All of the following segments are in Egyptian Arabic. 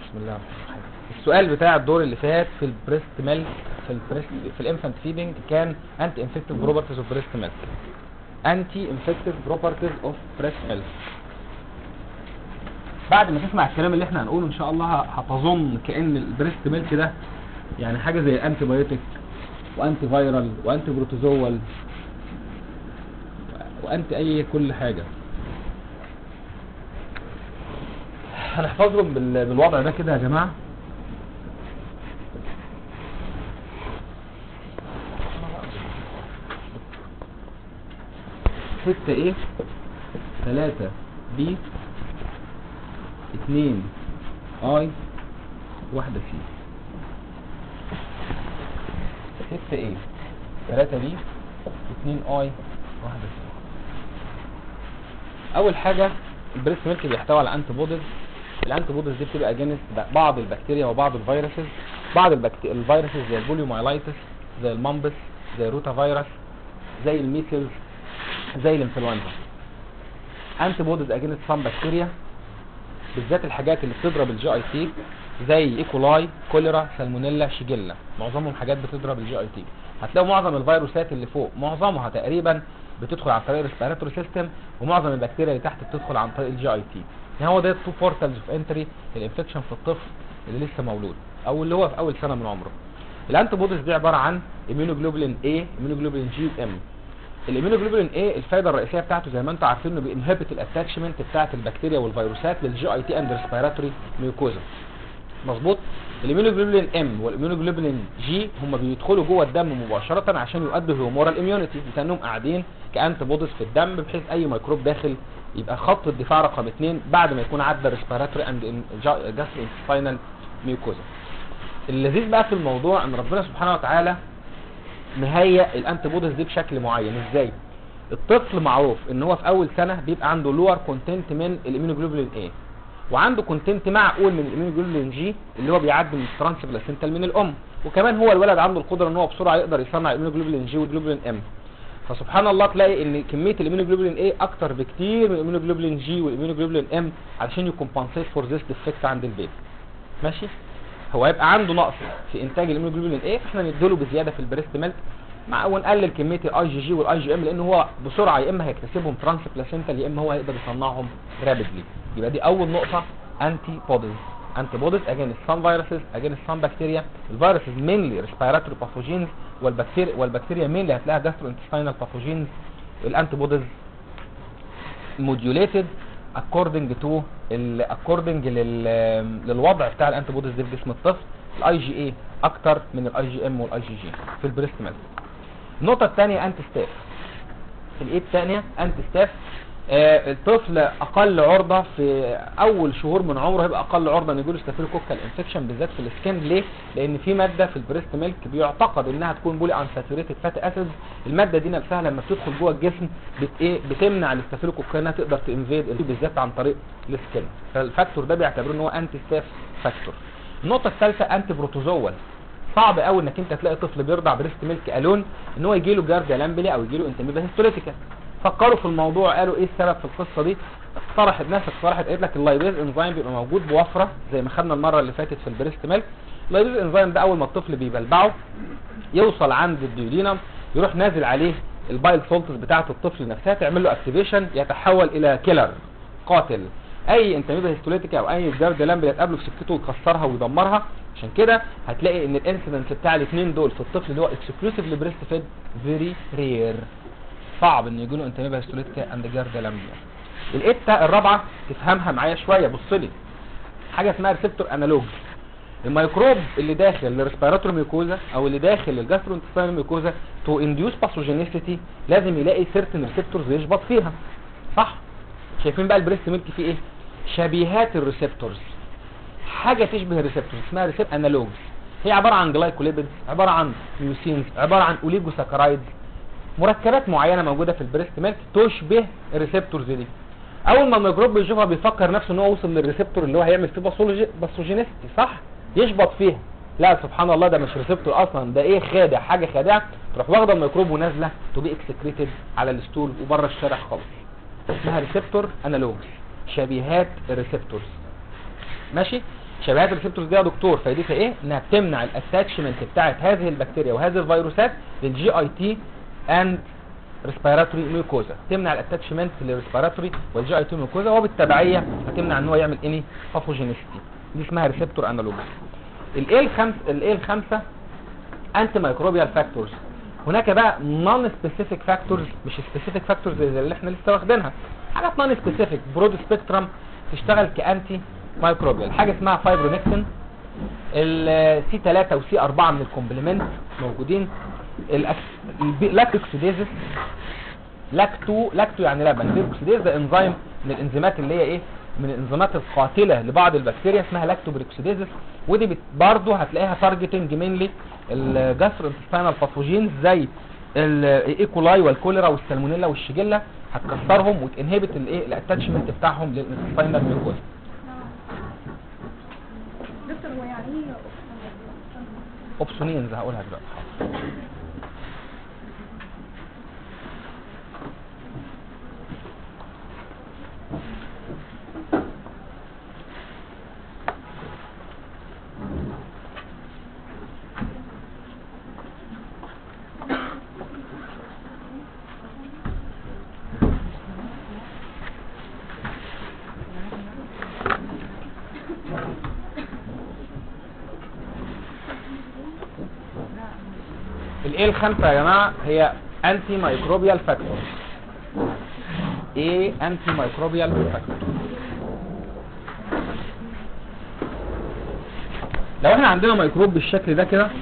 بسم الله الرحمن الرحيم السؤال بتاع الدور اللي فات في البريست ميلك في البريست في الانفانت فيدنج كان انتي انفكتيف بروبرتيز اوف بريست ميلك انتي انفكتيف بروبرتيز اوف بريست ميلك بعد ما تسمع الكلام اللي احنا هنقوله ان شاء الله هتظن كان البريست ميلك ده يعني حاجه زي الانتي بايوتيك وانتي فايرال وانتي بروتوزوال وانتي اي كل حاجه هنحفظهم بال- بالوضع ده كده يا جماعه ستة ايه تلاتة بي اتنين اي واحدة سي ستة ايه تلاتة بي اتنين اي واحدة سي اول حاجة البريست ميلك بيحتوي على انتي بوديز الانتي بوديز دي بتبقى جانس بعض البكتيريا وبعض الفيروسز بعض البكتيريا الفيروسز زي البوليومايلايتس زي المامبس زي الروتا فيروس زي الميسلز زي الانفلونزا انتي بوديز اجينست سام بكتيريا بالذات الحاجات اللي بتضرب الجي اي تي زي ايكولاي كوليرا سالمونيلا شيجيلا معظمهم حاجات بتضرب الجي اي تي هتلاقوا معظم الفيروسات اللي فوق معظمها تقريبا بتدخل عن طريق الريسبيراتوري سيستم ومعظم البكتيريا اللي تحت بتدخل عن طريق الجي اي تي يعني هو ده التو بورتالز اوف انتري الانفكشن في الطفل اللي لسه مولود او اللي هو في اول سنه من عمره الانتي بوديز دي عباره عن اميونوجلوبولين A اميونوجلوبولين جي ام الاميونوجلوبولين A الفايده الرئيسيه بتاعته زي ما انتم عارفين انه بينهبت الاتاتشمنت بتاعه البكتيريا والفيروسات للجي اي تي اند ريسبيراتوري ميوكوزا مظبوط الاميونوجلوبولين ام والاميونوجلوبولين جي هم بيدخلوا جوه الدم مباشره عشان يؤدوا هيومورال اميونيتي لانهم قاعدين كانتي بوديز في الدم بحيث اي ميكروب داخل يبقى خط الدفاع رقم اثنين بعد ما يكون عدى ريسبيراتوري اند جاسترو انتستينال ميوكوزا اللذيذ بقى في الموضوع ان ربنا سبحانه وتعالى مهيئ الانتي بوديز دي بشكل معين ازاي الطفل معروف ان هو في اول سنه بيبقى عنده لور كونتنت من الاميونوجلوبولين A وعنده كونتنت معقول من الاميونوجلوبولين جي اللي هو بيعدي من الترانس بلاسنتال من الام وكمان هو الولد عنده القدره ان هو بسرعه يقدر يصنع الاميونوجلوبولين جي والجلوبولين ام فسبحان الله تلاقي ان كميه الاميونوجلوبولين A اكتر بكتير من الاميونوجلوبولين جي والاميونوجلوبولين ام علشان يكمبنسيت فور ذيس ديفكت عند البيبي ماشي هو هيبقى عنده نقص في انتاج الاميونوجلوبولين A فاحنا نديله بزياده في البريست ميلك مع ونقلل كميه الاي جي جي والاي جي ام لان هو بسرعه يا اما هيكتسبهم ترانس بلاسنتال يا اما هو هيقدر يصنعهم رابيدلي يبقى دي اول نقطه انتي بوديز انتي بوديز اجينست سام فيروسز اجينست سام بكتيريا الفيروسز مينلي ريسبيراتوري باثوجينز والبكتيريا والبكتيريا مينلي هتلاقيها جاسترو انتستينال باثوجينز الانتي بوديز موديوليتد according to ال according لل للوضع بتاع الانتي بوديز دي في جسم الطفل الاي جي اي اكتر من الاي جي ام والاي جي جي في البريست ميلك النقطه الثانيه انتي ستاف الايه الثانيه انتي ستاف آه الطفل اقل عرضه في اول شهور من عمره هيبقى اقل عرضه ان يجيله ستافيلوكوكال انفكشن بالذات في السكين ليه لان في ماده في البريست ميلك بيعتقد انها تكون بولي انساتوريتد فاتي اسيدز الماده دي نفسها لما بتدخل جوه الجسم بت ايه بتمنع الاستافيلوكوكال انها تقدر تنفيد بالذات عن طريق السكين فالفاكتور ده بيعتبروه ان هو انتي ستاف فاكتور النقطه الثالثه انتي بروتوزوال صعب قوي انك انت تلاقي طفل بيرضع بريست ميلك الون ان هو يجي له جارديا لامبلي او يجي له انتميبا هيستوليتيكا فكروا في الموضوع قالوا ايه السبب في القصه دي اقترحت ناس اقترحت قالت لك اللايبيز انزيم بيبقى موجود بوفره زي ما خدنا المره اللي فاتت في البريست ميلك اللايبيز انزيم ده اول ما الطفل بيبلبعه يوصل عند الديودينم يروح نازل عليه البايل سولتس بتاعه الطفل نفسها تعمل له اكتيفيشن يتحول الى كيلر قاتل اي انتميبا هيستوليتيكا او اي جارد لامبل يتقابله في سكته ويكسرها ويدمرها عشان كده هتلاقي ان الانسيدنس بتاع الاثنين دول في الطفل اللي هو اكسكلوسيفلي بريست فيد فيري رير صعب ان يجي له انتميبا هيستوليتيكا اند جارد لامبل الايتا الرابعه تفهمها معايا شويه بص لي حاجه اسمها ريسبتور انالوج الميكروب اللي داخل الريسبيراتوري ميوكوزا او اللي داخل الجاسترو انتستينال ميوكوزا تو انديوس باثوجينيسيتي لازم يلاقي سيرتن ريسبتورز يشبط فيها صح شايفين بقى البريست ميلك فيه ايه شبيهات الريسبتورز حاجه تشبه الريسبتورز اسمها ريسبت انالوجز هي عباره عن جلايكوليبيدز عباره عن ميوسينز عباره عن اوليجوساكرايدز مركبات معينه موجوده في البريست ميلك تشبه الريسبتورز دي اول ما الميكروب بيشوفها بيفكر نفسه ان هو وصل للريسبتور اللي هو هيعمل فيه باثوجينيستي صح يشبط فيها لا سبحان الله ده مش ريسبتور اصلا ده ايه خادع حاجه خادعه تروح واخده الميكروب ونازله تو بي اكسكريتد على الستول وبره الشارع خالص اسمها ريسبتور انالوجز شبيهات الريسبتورز ماشي شبيهات الريسبتورز دي يا دكتور فايدتها ايه انها بتمنع الاتاتشمنت بتاعه هذه البكتيريا وهذه الفيروسات للجي اي تي اند ريسبيراتوري ميوكوزا تمنع الاتاتشمنت للريسبيراتوري والجي اي تي ميوكوزا وبالتبعيه هتمنع ان هو يعمل اني باثوجينيستي دي اسمها ريسبتور انالوج الايه الخمس الايه الخمسه انتي مايكروبيال فاكتورز هناك بقى نون سبيسيفيك فاكتورز مش سبيسيفيك فاكتورز زي اللي احنا لسه واخدينها حاجات نون سبيسيفيك برود سبيكترم تشتغل كانتي مايكروبيال حاجه اسمها فايبرونكتين السي 3 وسي 4 من الكومبلمنت موجودين اللاكتوكسيديزس لاكتو لاكتو يعني لبن بيروكسيديز ده انزيم من الانزيمات اللي هي ايه من الانزيمات القاتله لبعض البكتيريا اسمها لاكتوبريكسيديزس ودي بت- برضه هتلاقيها تارجتنج مينلي الجاسترو انتستينال باثوجينز زي الايكولاي والكوليرا والسالمونيلا والشيجيلا هتكسرهم وتنهبت الايه الاتاتشمنت بتاعهم للانتستينال ميوكوزا دكتور هو يعني ايه اوبسونينز هقولها دلوقتي حاضر. الايه الخامسه يا جماعه هي انتي مايكروبيال فاكتور ايه انتي مايكروبيال فاكتور لو احنا عندنا ميكروب بالشكل ده كده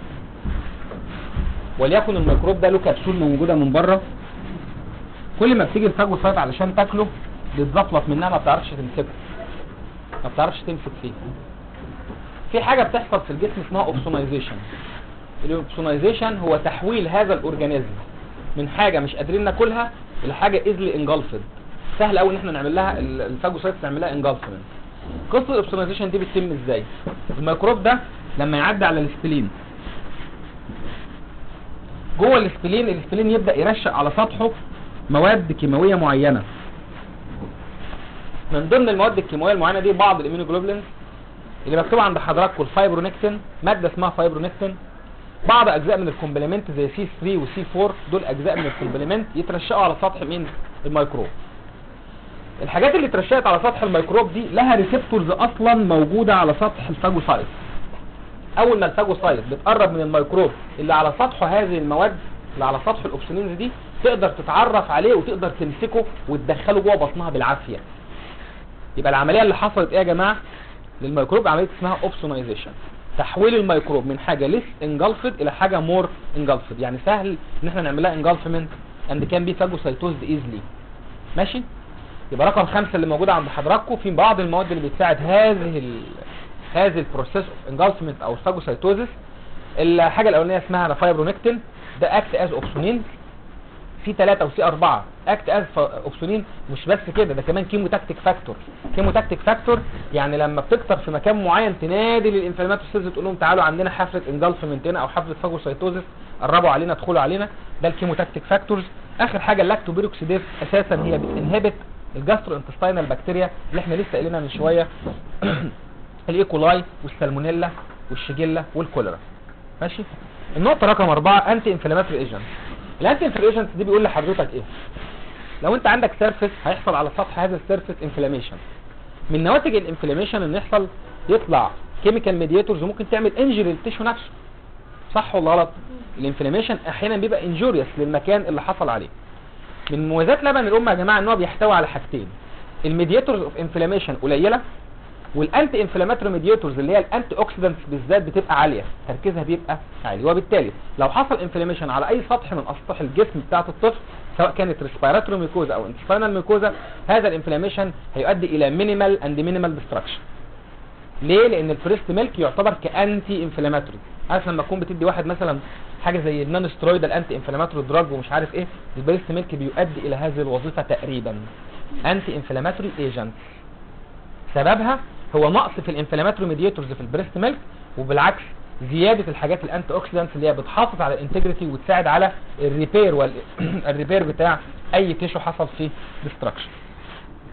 وليكن الميكروب ده له كبسول موجوده من بره كل ما بتيجي الفاجوسايت علشان تاكله بيتزفلط منها ما بتعرفش تمسكه ما بتعرفش تمسك فيه في حاجه بتحصل في الجسم اسمها اوبسونايزيشن الاوبسونايزيشن هو تحويل هذا الاورجانيزم من حاجه مش قادرين ناكلها الى حاجه ايزلي انجلفد سهل قوي ان احنا نعمل لها ال- الفاجوسايت نعمل لها انجلفمنت قصه الاوبسونايزيشن دي بتتم ازاي الميكروب ده لما يعدي على السبلين جوه السبلين السبلين يبدا يرشق على سطحه مواد كيماويه معينه من ضمن المواد الكيماويه المعينه دي بعض الامينوجلوبولينز اللي مكتوب عند حضراتكم الفايبرونكتين ماده اسمها فايبرونكتين بعض اجزاء من الكومبلمنت زي سي 3 وسي 4 دول اجزاء من الكومبلمنت يترشقوا على سطح مين الميكروب الحاجات اللي اترشقت على سطح الميكروب دي لها ريسبتورز اصلا موجوده على سطح الفاجوسايت اول ما الفاجوسايت بتقرب من الميكروب اللي على سطحه هذه المواد اللي على سطح الاوبسونينز دي تقدر تتعرف عليه وتقدر تمسكه وتدخله جوه بطنها بالعافيه يبقى العمليه اللي حصلت ايه يا جماعه للميكروب عمليه اسمها اوبسونايزيشن تحويل الميكروب من حاجه ليس انجلفد الى حاجه مور انجلفد يعني سهل ان احنا نعمل لها انجلفمنت اند كان بي فاجوسايتوزد ايزلي ماشي يبقى رقم خمسة اللي موجودة عند حضراتكم في بعض المواد اللي بتساعد هذه ال هذه البروسيس اوف انجلفمنت او فاجوسايتوزس الحاجة الأولانية اسمها فايبرونكتين ده اكت از اوبسونين سي 3 وسي 4 اكت از اوبسونين مش بس كده ده كمان كيموتاكتيك فاكتور كيموتاكتيك فاكتور يعني لما بتكتر في مكان معين تنادي للانفلاماتوري سيلز تقول لهم تعالوا عندنا حفله انجلفمنت هنا او حفله فاجوسايتوزس قربوا علينا ادخلوا علينا ده الكيموتاكتيك فاكتورز اخر حاجه اللاكتوبيروكسيديز اساسا هي بتنهبت الجاسترو انتستينال بكتيريا اللي احنا لسه قايلينها من شويه الايكولاي والسالمونيلا والشيجيلا والكوليرا ماشي النقطه رقم أربعة انتي انفلاماتوري ايجنت الانتي انفلاماتوري ايجنت دي بيقول لحضرتك ايه لو انت عندك سيرفيس هيحصل على سطح هذا السيرفيس انفلاميشن من نواتج الانفلاميشن ان يحصل يطلع كيميكال ميدياتورز وممكن تعمل انجري للتيشو نفسه صح ولا غلط الانفلاميشن احيانا بيبقى انجوريوس للمكان اللي حصل عليه من مميزات لبن الام يا جماعه ان هو بيحتوي على حاجتين الميدياتورز اوف انفلاميشن قليله والانتي انفلاماتوري ميدياتورز اللي هي الانتي اوكسيدنتس بالذات بتبقى عاليه تركيزها بيبقى عالي وبالتالي لو حصل انفلاميشن على اي سطح من اسطح الجسم بتاعه الطفل سواء كانت ريسبيراتوري ميكوزا او انتستينال ميكوزا هذا الانفلاميشن هيؤدي الى مينيمال اند مينيمال ديستراكشن ليه لان البريست ميلك يعتبر كانتي انفلاماتوري عارف لما تكون بتدي واحد مثلا حاجه زي النون سترويدال انتي انفلاماتوري دراج ومش عارف ايه البريست ميلك بيؤدي الى هذه الوظيفه تقريبا انتي انفلاماتوري ايجنت سببها هو نقص في الانفلاماتوري ميدياتورز في البريست ميلك وبالعكس زياده الحاجات الانتي اوكسيدانتس اللي هي بتحافظ على الانتجريتي وتساعد على الريبير والريبير بتاع اي تيشو حصل فيه ديستراكشن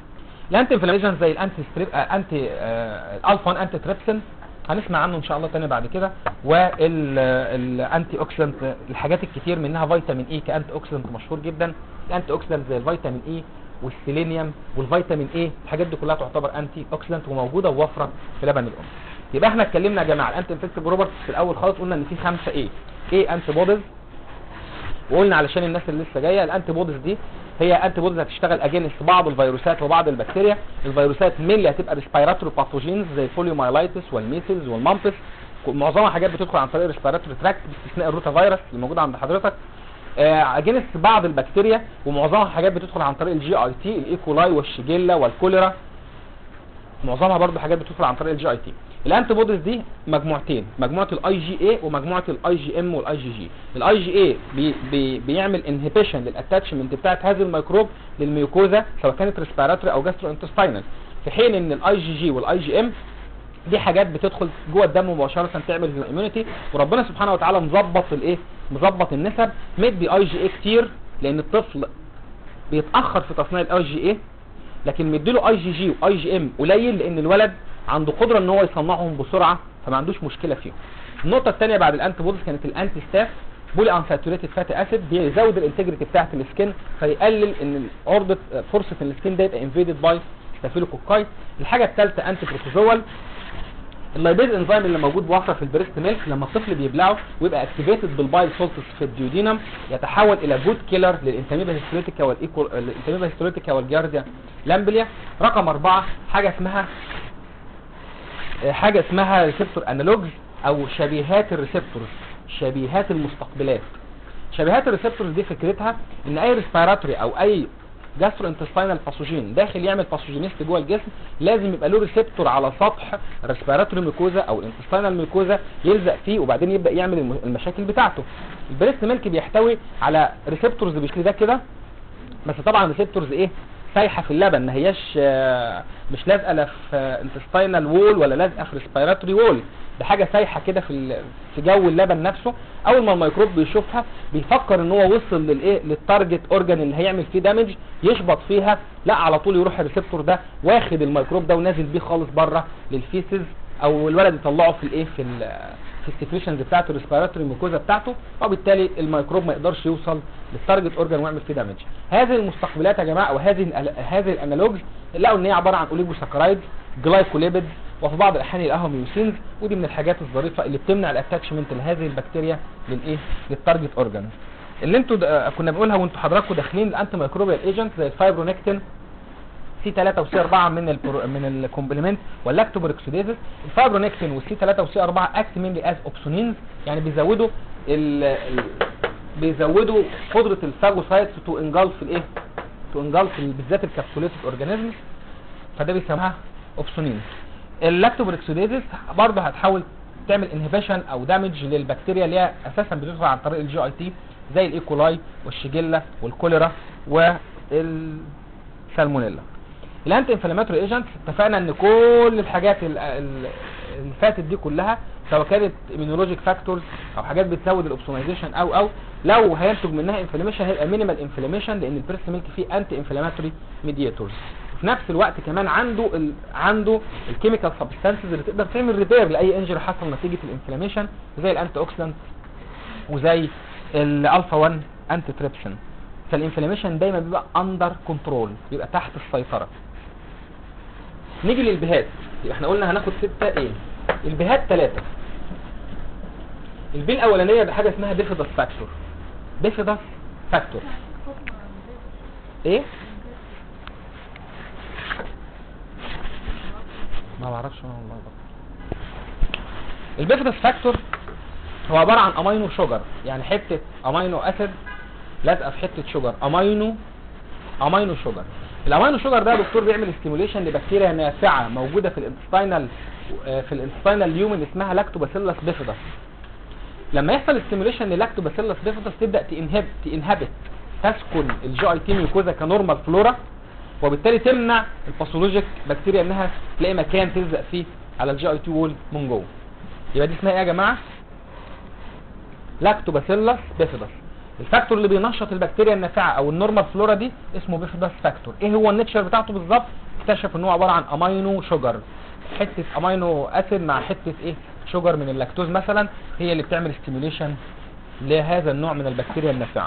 الانتي انفلاميشن زي الانتي ستريب آه انتي آه الالفا 1 انتي تريبسين هنسمع عنه ان شاء الله تاني بعد كده والانتي اوكسيدنت الحاجات الكتير منها فيتامين اي كانتي اوكسيدنت مشهور جدا الانتي اوكسيدنت زي الفيتامين اي والسيلينيوم والفيتامين اي الحاجات دي كلها تعتبر انتي اوكسيدنت وموجوده ووفره في لبن الام يبقى احنا اتكلمنا يا جماعه الانتي انفكتيف بروبرتيز في الاول خالص قلنا ان في خمسه ايه ايه انتي بوديز وقلنا علشان الناس اللي لسه جايه الانتي بوديز دي هي انتي بوديز هتشتغل اجينست بعض الفيروسات وبعض البكتيريا الفيروسات مين اللي هتبقى ريسبيراتوري باثوجينز زي البوليومايلايتس والميسلز والمامبس معظمها حاجات بتدخل عن طريق الريسبيراتوري تراكت باستثناء الروتا فيروس اللي موجود عند حضرتك اجينست بعض البكتيريا ومعظمها حاجات بتدخل عن طريق الجي اي تي الايكولاي والشيجيلا والكوليرا معظمها برضو حاجات بتدخل عن طريق الجي اي تي الانتي بوديز دي مجموعتين مجموعه الاي جي اي ومجموعه الاي جي ام والاي جي جي الاي جي اي بي بي بيعمل انهبيشن للاتاتشمنت بتاعت هذه الميكروب للميوكوزا سواء كانت ريسبيراتوري او جاسترو انتستينال في حين ان الاي جي جي والاي جي ام دي حاجات بتدخل جوه الدم مباشره تعمل الاميونيتي وربنا سبحانه وتعالى مظبط الايه مظبط النسب مدي اي جي اي كتير لان الطفل بيتاخر في تصنيع الاي جي اي لكن مديله اي جي جي واي جي ام قليل لان الولد عنده قدره ان هو يصنعهم بسرعه فما عندوش مشكله فيهم النقطه الثانيه بعد الانتي بوديز كانت الانتي ستاف بولي انساتوريتد فاتي اسيد بيزود الانتجريتي بتاعه السكن فيقلل ان عرضه فرصه ان السكن ده يبقى انفيدد باي ستافيلوكوكاي الحاجه الثالثه انتي بروتوزوال اللايبيز انزيم اللي موجود بوفره في البريست ميلك لما الطفل بيبلعه ويبقى اكتيفيتد بالبايل سولتس في الديودينم يتحول الى جود كيلر للانتاميبا هيستوليتيكا والايكول الانتاميبا هيستوليتيكا والجارديا لامبليا رقم أربعة حاجه اسمها حاجه اسمها ريسبتور انالوجز او شبيهات الريسبتورز شبيهات المستقبلات شبيهات الريسبتورز دي فكرتها ان اي ريسبيراتوري او اي جاسترو انتستينال باثوجين داخل يعمل باثوجينيست جوه الجسم لازم يبقى له ريسبتور على سطح الريسبيراتوري ميكوزا او الانتستينال ميكوزا يلزق فيه وبعدين يبدا يعمل الم- المشاكل بتاعته البريست ميلك بيحتوي على ريسبتورز بالشكل ده كده بس طبعا ريسبتورز ايه سايحه في اللبن ما هياش آه، مش لازقه لا في انتستينال وول ولا لازقه في ريسبيراتوري وول ده حاجه سايحه كده في ال- في جو اللبن نفسه اول ما الميكروب بيشوفها بيفكر ان هو وصل للايه للتارجت اورجان اللي هيعمل فيه دامج يشبط فيها لا على طول يروح الريسبتور ده واخد الميكروب ده ونازل بيه خالص بره للفيسز او الولد يطلعه في الايه في ال في السكريشنز بتاعته الريسبيراتوري ميكوزا بتاعته وبالتالي الميكروب ما يقدرش يوصل للتارجت اورجان ويعمل فيه دامج هذه المستقبلات يا جماعه وهذه الأل- هذه الانالوجز لقوا ان هي عباره عن اوليجوساكرايد جلايكوليبيد وفي بعض الاحيان يلاقوها ميوسينز ودي من الحاجات الظريفه اللي بتمنع الاتاتشمنت لهذه البكتيريا للايه للتارجت اورجان اللي انتوا د- كنا بنقولها وانتوا حضراتكم داخلين الانتي ميكروبيال ايجنت زي الفايبرونكتين سي 3 وسي 4 من البرو من الكومبلمنت واللاكتوبريكسيديزس الفايبرونكتين والسي 3 وسي 4 اكت مينلي از اوبسونينز يعني بيزودوا ال ال بيزودوا قدره الفاجوسايتس تو انجلف الايه تو انجلف بالذات الكابسوليتد اورجانيزمز فده بيسموها اوبسونينز اللاكتوبريكسيديزس برضه هتحاول تعمل انهبيشن او دامج للبكتيريا اللي هي اساسا بتدخل عن طريق الجي اي تي زي الايكولاي والشيجيلا والكوليرا والسالمونيلا الانتي انفلاماتوري ايجنت اتفقنا ان كل الحاجات ال- ال- اللي فاتت دي كلها سواء كانت immunologic فاكتورز او حاجات بتزود الاوبسونايزيشن او او لو هينتج منها انفلاميشن هيبقى مينيمال انفلاميشن لان البريست ميلك فيه انتي انفلاماتوري ميدياتورز وفي نفس الوقت كمان عنده ال... عنده الكيميكال سبستانسز اللي تقدر تعمل ريبير لاي انجري حصل نتيجه الانفلاميشن زي الانتي اوكسيدنت وزي الالفا 1 انتي تريبسين فالانفلاميشن دايما بيبقى اندر كنترول بيبقى تحت السيطره نيجي للبهات يبقى احنا قلنا هناخد ستة ايه البهات ثلاثة البي الاولانية بحاجة اسمها بيفيدس فاكتور بيفيدس فاكتور ايه ما بعرفش انا والله بقى البيفيدس فاكتور هو عبارة عن امينو شوجر يعني حتة امينو اسيد لازقة في حتة شوجر امينو امينو شوجر الامينو شوجر ده يا دكتور بيعمل ستيموليشن لبكتيريا نافعه موجوده في الانتستينال في الانتستينال اليومن اسمها لاكتوباسيلس بيفيدس لما يحصل ستيموليشن للاكتوباسيلس بيفيدس تبدا تنهب تنهبت تسكن الجي اي تي ميوكوزا كنورمال فلورا وبالتالي تمنع الباثولوجيك بكتيريا انها تلاقي مكان تلزق فيه على الجي اي تي وول من جوه يبقى دي اسمها ايه يا جماعه لاكتوباسيلس بيفيدس الفاكتور اللي بينشط البكتيريا النافعه او النورمال فلورا دي اسمه بيفيدس فاكتور ايه هو النيتشر بتاعته بالظبط اكتشف ان هو عباره عن امينو شوجر حته امينو اسيد مع حته ايه شوجر من اللاكتوز مثلا هي اللي بتعمل ستيميوليشن لهذا النوع من البكتيريا النافعه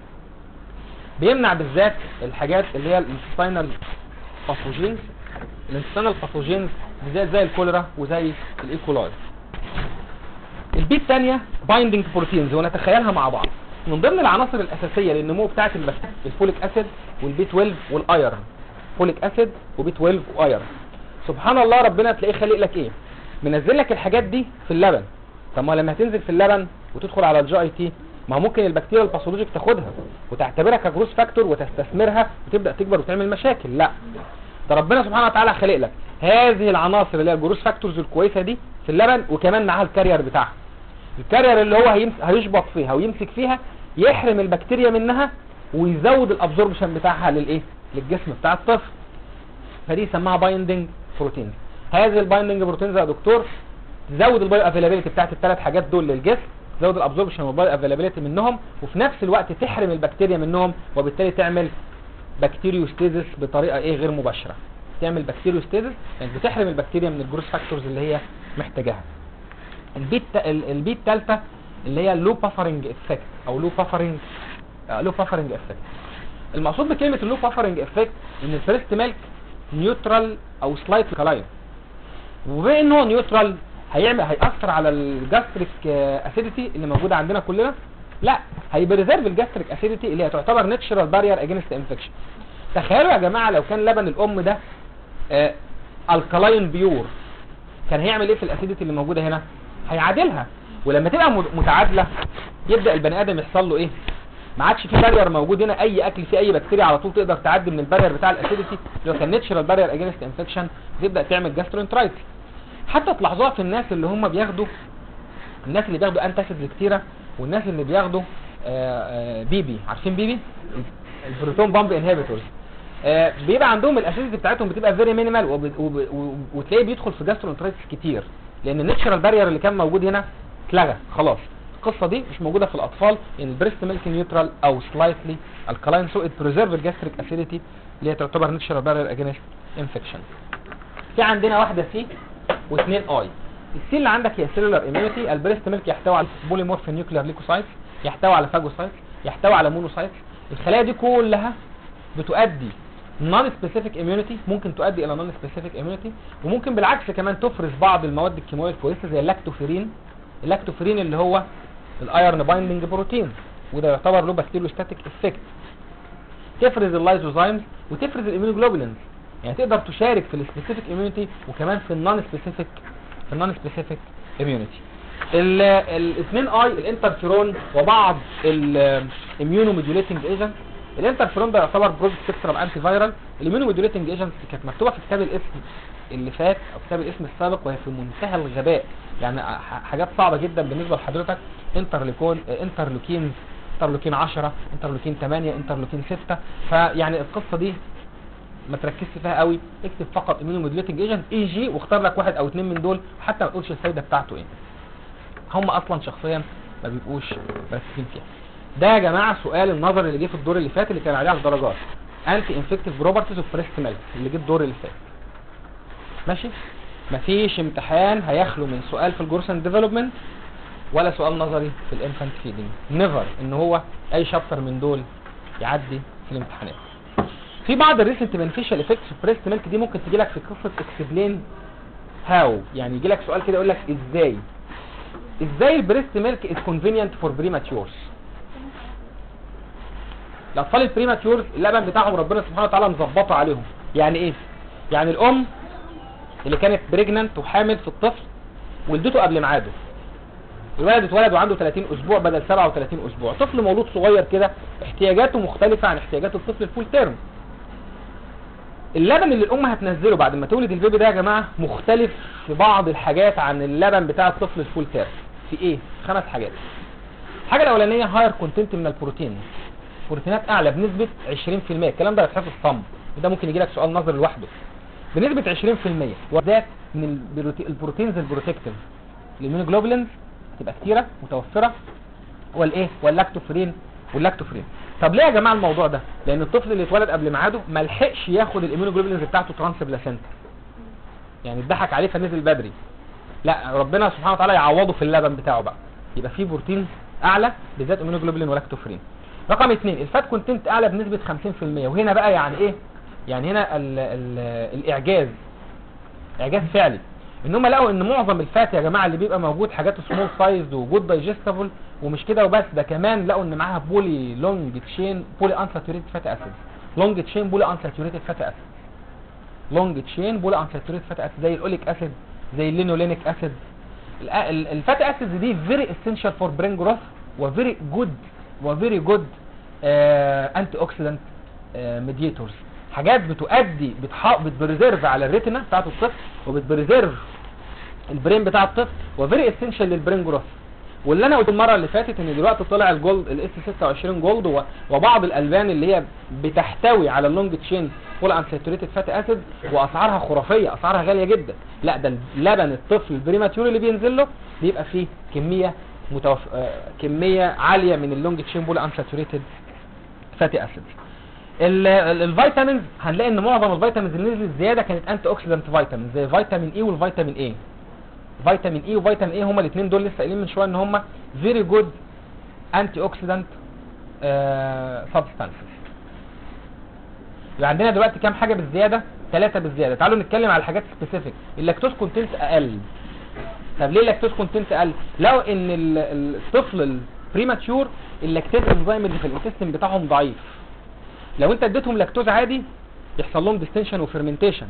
بيمنع بالذات الحاجات اللي هي الانتستينال باثوجينز الانتستينال باثوجينز بالذات زي الكوليرا وزي الايكولاي البي الثانيه بايندنج بروتينز ونتخيلها مع بعض من ضمن العناصر الاساسيه للنمو بتاعه البكتيريا الفوليك اسيد والبي 12 والايرن فوليك اسيد وبي 12 وايرن سبحان الله ربنا تلاقيه خالق لك ايه منزل لك الحاجات دي في اللبن طب ما لما هتنزل في اللبن وتدخل على الجي اي تي ما هو ممكن البكتيريا الباثولوجيك تاخدها وتعتبرها كجروس فاكتور وتستثمرها وتبدا تكبر وتعمل مشاكل لا ده ربنا سبحانه وتعالى خالق لك هذه العناصر اللي هي الجروس فاكتورز الكويسه دي في اللبن وكمان معاها الكارير بتاعها الكارير اللي هو هيمس... هيشبط فيها ويمسك فيها يحرم البكتيريا منها ويزود الابزوربشن بتاعها للايه للجسم بتاع الطفل فدي يسموها بايندنج بروتينز هذه البايندنج بروتينز يا دكتور تزود البايو افيلابيلتي بتاعت الثلاث حاجات دول للجسم تزود الابزوربشن والبايو افيلابيلتي منهم وفي نفس الوقت تحرم البكتيريا منهم وبالتالي تعمل بكتيريوستيزس بطريقه ايه غير مباشره تعمل بكتيريوستيزس يعني بتحرم البكتيريا من الجروس فاكتورز اللي هي محتاجاها البي البي الثالثه اللي هي اللو بافرنج افكت او لو بافرنج لو بافرنج افكت المقصود بكلمه اللو بافرنج افكت ان الفيرست ميلك نيوترال او سلايت كلاين وبما ان هو نيوترال هيعمل هيأثر على الجاستريك اسيديتي اللي موجوده عندنا كلنا لا هيبريزيرف الجاستريك اسيديتي اللي هي تعتبر ناتشرال بارير اجينست انفكشن تخيلوا يا جماعه لو كان لبن الام ده آه الكلاين بيور كان هيعمل ايه في الاسيديتي اللي موجوده هنا هيعادلها ولما تبقى م- متعادله يبدا البني ادم يحصل له ايه ما عادش في بارير موجود هنا اي اكل فيه اي بكتيريا على طول تقدر تعدي من البارير بتاع الاسيديتي اللي هو كان ناتشرال بارير اجينست انفكشن تبدا تعمل جاسترونترايتس حتى تلاحظوها في الناس اللي هم بياخدوا الناس اللي بياخدوا انتاسيدز كتيره والناس اللي بياخدوا آه، آه، بيبي عارفين بيبي البروتون بامب انهبيتورز بيبقى عندهم الاسيديتي بتاعتهم بتبقى فيري مينيمال وتلاقيه بيدخل في جاسترونترايتس كتير لان الناتشرال بارير اللي كان موجود هنا اتلغى خلاص القصه دي مش موجوده في الاطفال ان البريست ميلك نيوترال او سلايتلي الكلاين سو ات بريزيرف الجاستريك اسيديتي اللي هي تعتبر ناتشرال بارير اجينست انفكشن في عندنا واحده سي واثنين اي السي اللي عندك هي سيلولار اميونيتي البريست ميلك يحتوي على بوليمورف نيوكلير ليكوسايتس يحتوي على فاجوسايتس يحتوي على مونوسايتس الخلايا دي كلها بتؤدي نون سبيسيفيك اميونيتي ممكن تؤدي الى نون سبيسيفيك اميونيتي وممكن بالعكس كمان تفرز بعض المواد الكيماويه الكويسه زي اللاكتوفيرين اللاكتوفيرين اللي هو الايرن بايندنج بروتين وده يعتبر له بكتيريوستاتيك افكت تفرز اللايزوزايمز وتفرز الاميونوجلوبولينز يعني تقدر تشارك في السبيسيفيك اميونيتي وكمان في النون سبيسيفيك في النون سبيسيفيك اميونيتي الاثنين اي الانترفيرون وبعض الاميونو موديوليتنج ايجنت الانترفيرون ده يعتبر برود سبيكترم انتي فايرال الاميونو موديوليتنج ايجنت كانت مكتوبه في كتاب الاسم اللي فات او كتاب الاسم السابق وهي في منتهى الغباء يعني ح- حاجات صعبه جدا بالنسبه لحضرتك انترليكون انترلوكين انترلوكين 10 انترلوكين 8 انترلوكين 6 فيعني القصه دي ما تركزش فيها قوي اكتب فقط اميونو موديوليتنج ايجنت اي جي واختار لك واحد او اثنين من دول وحتى ما تقولش الفايده بتاعته ايه هم اصلا شخصيا ما بيبقوش مركزين فيها ده يا جماعه سؤال النظر اللي جه في الدور اللي فات اللي كان عليه 10 درجات انتي انفكتيف بروبرتيز اوف بريست ميلك اللي جه الدور اللي فات ماشي مفيش امتحان هيخلو من سؤال في الجورسن ديفلوبمنت ولا سؤال نظري في الانفانت فيدنج نيفر ان هو اي شابتر من دول يعدي في الامتحانات في بعض الريسنت بنفيشال افكتس في بريست ميلك دي ممكن تجي لك في قصه اكسبلين هاو يعني يجي لك سؤال كده يقول لك ازاي ازاي البريست ميلك از كونفينينت فور بريماتيورز الاطفال البريماتيورز اللبن بتاعهم ربنا سبحانه وتعالى مظبطه عليهم يعني ايه يعني الام اللي كانت بريجننت وحامل في الطفل ولدته قبل ميعاده الولد اتولد وعنده 30 اسبوع بدل 37 اسبوع طفل مولود صغير كده احتياجاته مختلفه عن احتياجات الطفل الفول تيرم اللبن اللي الام هتنزله بعد ما تولد البيبي ده يا جماعه مختلف في بعض الحاجات عن اللبن بتاع الطفل الفول تيرم في ايه خمس حاجات الحاجه الاولانيه هاير كونتنت من البروتين بروتينات اعلى بنسبه 20% الكلام ده هيتحفظ صم وده ممكن يجي لك سؤال نظري لوحده بنسبه 20% وذات من البروتي- البروتينز البروتكتيف الاميونوجلوبولينز تبقى كتيره متوفره والايه واللاكتوفرين واللاكتوفرين طب ليه يا جماعه الموضوع ده لان الطفل اللي اتولد قبل ميعاده ما لحقش ياخد الاميونوجلوبولينز بتاعته ترانس بلاسنتا يعني اتضحك عليه فنزل بدري لا ربنا سبحانه وتعالى يعوضه في اللبن بتاعه بقى يبقى فيه بروتين اعلى بالذات اميونوجلوبولين ولاكتوفرين رقم اثنين الفات كونتنت اعلى بنسبه 50% وهنا بقى يعني ايه يعني هنا ال ال الاعجاز اعجاز فعلي ان هم لقوا ان معظم الفات يا جماعه اللي بيبقى موجود حاجات سمول سايز وجود دايجستبل ومش كده وبس ده كمان لقوا ان معاها بولي لونج تشين بولي انساتوريتد فات اسيد لونج تشين بولي انساتوريتد فات اسيد لونج تشين بولي انساتوريتد فات اسيد زي الاوليك اسيد زي اللينولينيك اسيد الفات اسيد دي فيري اسينشال فور برين جروث وفيري جود وفيري جود انتي اوكسيدنت ميديتورز حاجات بتؤدي بتح... بتبريزيرف على الريتنا بتاعت الطفل وبتبريزيرف البرين بتاع الطفل وفيري اسينشال للبرين جروث واللي انا قلت المره اللي فاتت ان دلوقتي طلع الجولد الاس 26 جولد و... وبعض الالبان اللي هي بتحتوي على اللونج تشين فول انساتوريتد فاتي اسيد واسعارها خرافيه اسعارها غاليه جدا لا ده لبن الطفل البريماتيور اللي بينزل له بيبقى فيه كميه متوف... آه كميه عاليه من اللونج تشين فول انساتوريتد فاتي اسيد الفيتامينز هنلاقي ان معظم الفيتامينز اللي نزلت زياده كانت انتي اوكسيدنت فيتامين زي فيتامين اي والفيتامين اي فيتامين اي وفيتامين اي هما الاثنين دول لسه قايلين من شويه ان هما فيري جود انتي اوكسيدنت سبستانسز يبقى عندنا دلوقتي كام حاجه بالزياده ثلاثه بالزياده تعالوا نتكلم على حاجات سبيسيفيك اللاكتوز كونتنت اقل طب ليه اللاكتوز كونتنت اقل لو ان الطفل البريماتشور اللاكتيز انزيم اللي في الانتستين بتاعهم ضعيف لو انت اديتهم لاكتوز عادي يحصل لهم ديستنشن وفيرمنتيشن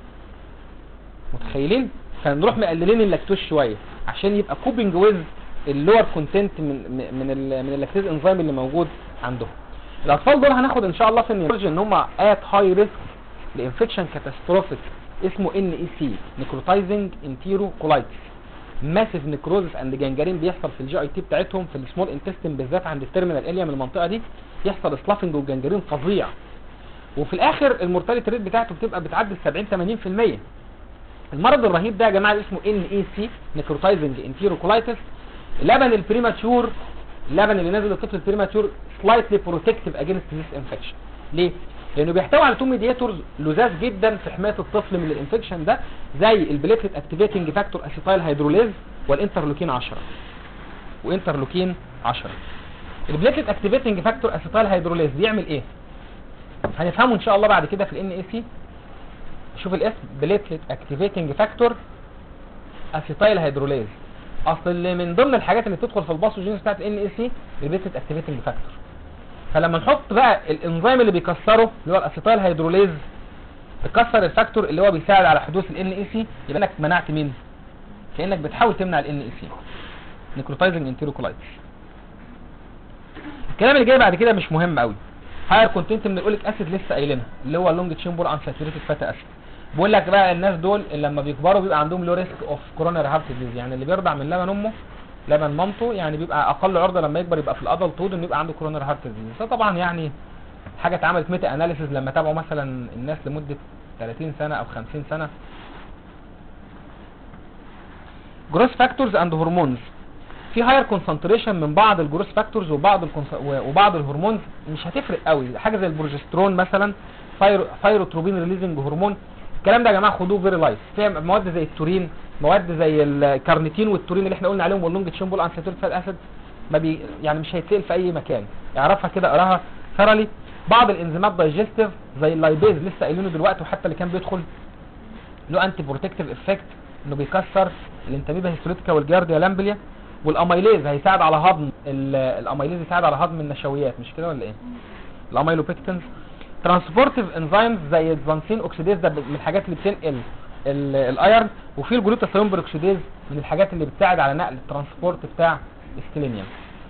متخيلين فنروح مقللين اللاكتوز شويه عشان يبقى كوبنج ويز اللور كونتنت من من ال من اللاكتيز انزيم اللي موجود عندهم الاطفال دول هناخد ان شاء الله في النيورولوجي ان هم ات هاي ريسك لانفكشن كاتاستروفيك اسمه ان اي سي نيكروتايزنج انتيرو كولايتس ماسيف نيكروزس اند جانجرين بيحصل في الجي اي تي بتاعتهم في السمول انتستين بالذات عند التيرمينال اليا من المنطقه دي يحصل سلافنج وجانجرين فظيع وفي الاخر المورتاليتي ريت بتاعته بتبقى بتعدي 70 80% المرض الرهيب ده يا جماعه اسمه ان اي سي نيكروتايزنج انتيرو كولايتس لبن البريماتشور اللبن اللي نازل للطفل البريماتشور سلايتلي بروتكتيف اجينست ذيس انفكشن ليه لانه بيحتوي على تو ميدياتورز لزاز جدا في حمايه الطفل من الانفكشن ده زي البليتلت اكتيفيتنج فاكتور اسيتايل هيدروليز والانترلوكين 10 وانترلوكين 10 البليتلت اكتيفيتنج فاكتور اسيتايل هيدروليز بيعمل ايه هنفهمه ان شاء الله بعد كده في الان اي سي شوف الاسم بليتلت اكتيفيتنج فاكتور اسيتايل هيدروليز اصل اللي من ضمن الحاجات اللي بتدخل في الباثوجينز بتاعت ان اي سي البليتلت اكتيفيتنج فاكتور فلما نحط بقى الانزيم اللي بيكسره اللي هو الاسيتايل هيدروليز تكسر الفاكتور اللي هو بيساعد على حدوث الان اي سي يبقى انك منعت مين كانك بتحاول تمنع الان اي سي نيكروتايزنج انتيروكولايتس الكلام اللي جاي بعد كده مش مهم قوي هاير كونتنت من الاوليك اسيد لسه قايلينها اللي هو اللونج تشين بول انساتوريتد فاتي اسيد بقول لك بقى الناس دول اللي لما بيكبروا بيبقى عندهم لو ريسك اوف كوروناري هارت ديزيز يعني اللي بيرضع من لبن امه لبن مامته يعني بيبقى اقل عرضه لما يكبر يبقى في الادلتود انه يبقى عنده كوروناري هارت ديزيز ده طبعا يعني حاجه اتعملت ميتا اناليسيز لما تابعوا مثلا الناس لمده 30 سنه او 50 سنه جروس فاكتورز اند هرمونز في هاير كونسنتريشن من بعض الجروس فاكتورز وبعض الكونس... وبعض الهرمونز مش هتفرق قوي حاجه زي البروجسترون مثلا فايرو... فايروتروبين ريليزنج هرمون الكلام ده يا جماعه خدوه فيري لايف فيها مواد زي التورين مواد زي الكارنيتين والتورين اللي احنا قلنا عليهم واللونج تشامبول انساتوريت فات اسيد ما بي يعني مش هيتسال في اي مكان اعرفها كده اقراها ثرلي بعض الانزيمات دايجستيف زي اللايبيز لسه قايلينه دلوقتي وحتى اللي كان بيدخل له انتي بروتكتيف افكت انه بيكسر الانتاميبا هيستوليتيكا والجارديا لامبليا والاميليز هيساعد على هضم الاميليز يساعد على هضم النشويات مش كده ولا ايه الاميلوبيكتنز ترانسبورتيف انزيمز زي الفانسين اوكسيديز ده من الحاجات اللي بتنقل الايرن وفي الجلوتاثيون بروكسيديز من الحاجات اللي بتساعد على نقل الترانسبورت بتاع السيلينيوم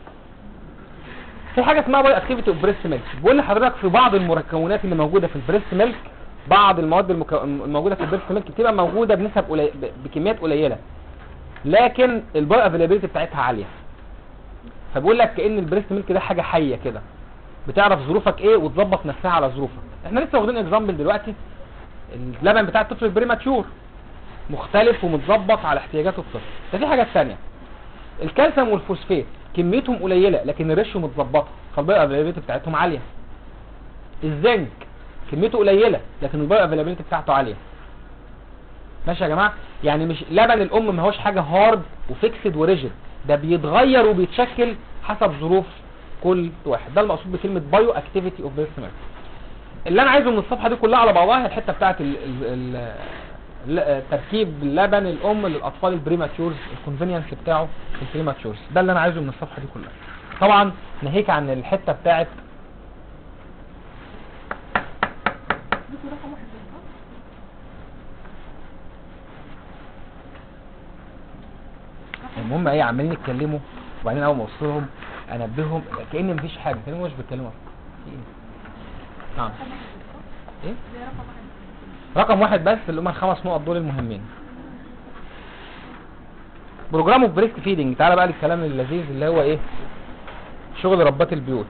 في حاجه اسمها باي اكتيفيتي اوف بريست ميلك بقول لحضرتك في بعض المكونات اللي موجوده في البريست ميلك بعض المواد المكو... الموجوده في البريست ميلك بتبقى موجوده بنسب قليل بكميات قليله لكن الباي افيلابيلتي بتاعتها عاليه فبقول لك كان البريست ميلك ده حاجه حيه كده بتعرف ظروفك ايه وتظبط نفسها على ظروفك احنا لسه واخدين اكزامبل دلوقتي اللبن بتاع الطفل البريماتشور مختلف ومتظبط على احتياجات الطفل ده في حاجات ثانيه الكالسيوم والفوسفات كميتهم قليله لكن الريشيو متظبطه فالبايو افيلابيلتي بتاعتهم عاليه الزنك كميته قليله لكن البايو افيلابيلتي بتاعته عاليه ماشي يا جماعه يعني مش لبن الام ما هوش حاجه هارد وفيكسد وريجيد ده بيتغير وبيتشكل حسب ظروف كل واحد ده المقصود بكلمه بايو اكتيفيتي اوف بيرث ميلك اللي انا عايزه من الصفحه دي كلها على بعضها هي الحته بتاعت ال ال ال ل- تركيب لبن الام للاطفال البريماتيورز الكونفينينس بتاعه في البريماتيورز ده اللي انا عايزه من الصفحه دي كلها طبعا ناهيك عن الحته بتاعت دكتور رقم واحد بس صح؟ المهم ايه عمالين يتكلموا وبعدين اول ما اوصل لهم انبههم كان مفيش حاجه كانوا مش بيتكلموا في ايه نعم رقم واحد بس صح؟ ايه زي رقم واحد رقم واحد بس اللي هم الخمس نقط دول المهمين بروجرام اوف بريست فيدنج تعالى بقى للكلام اللذيذ اللي هو ايه شغل ربات البيوت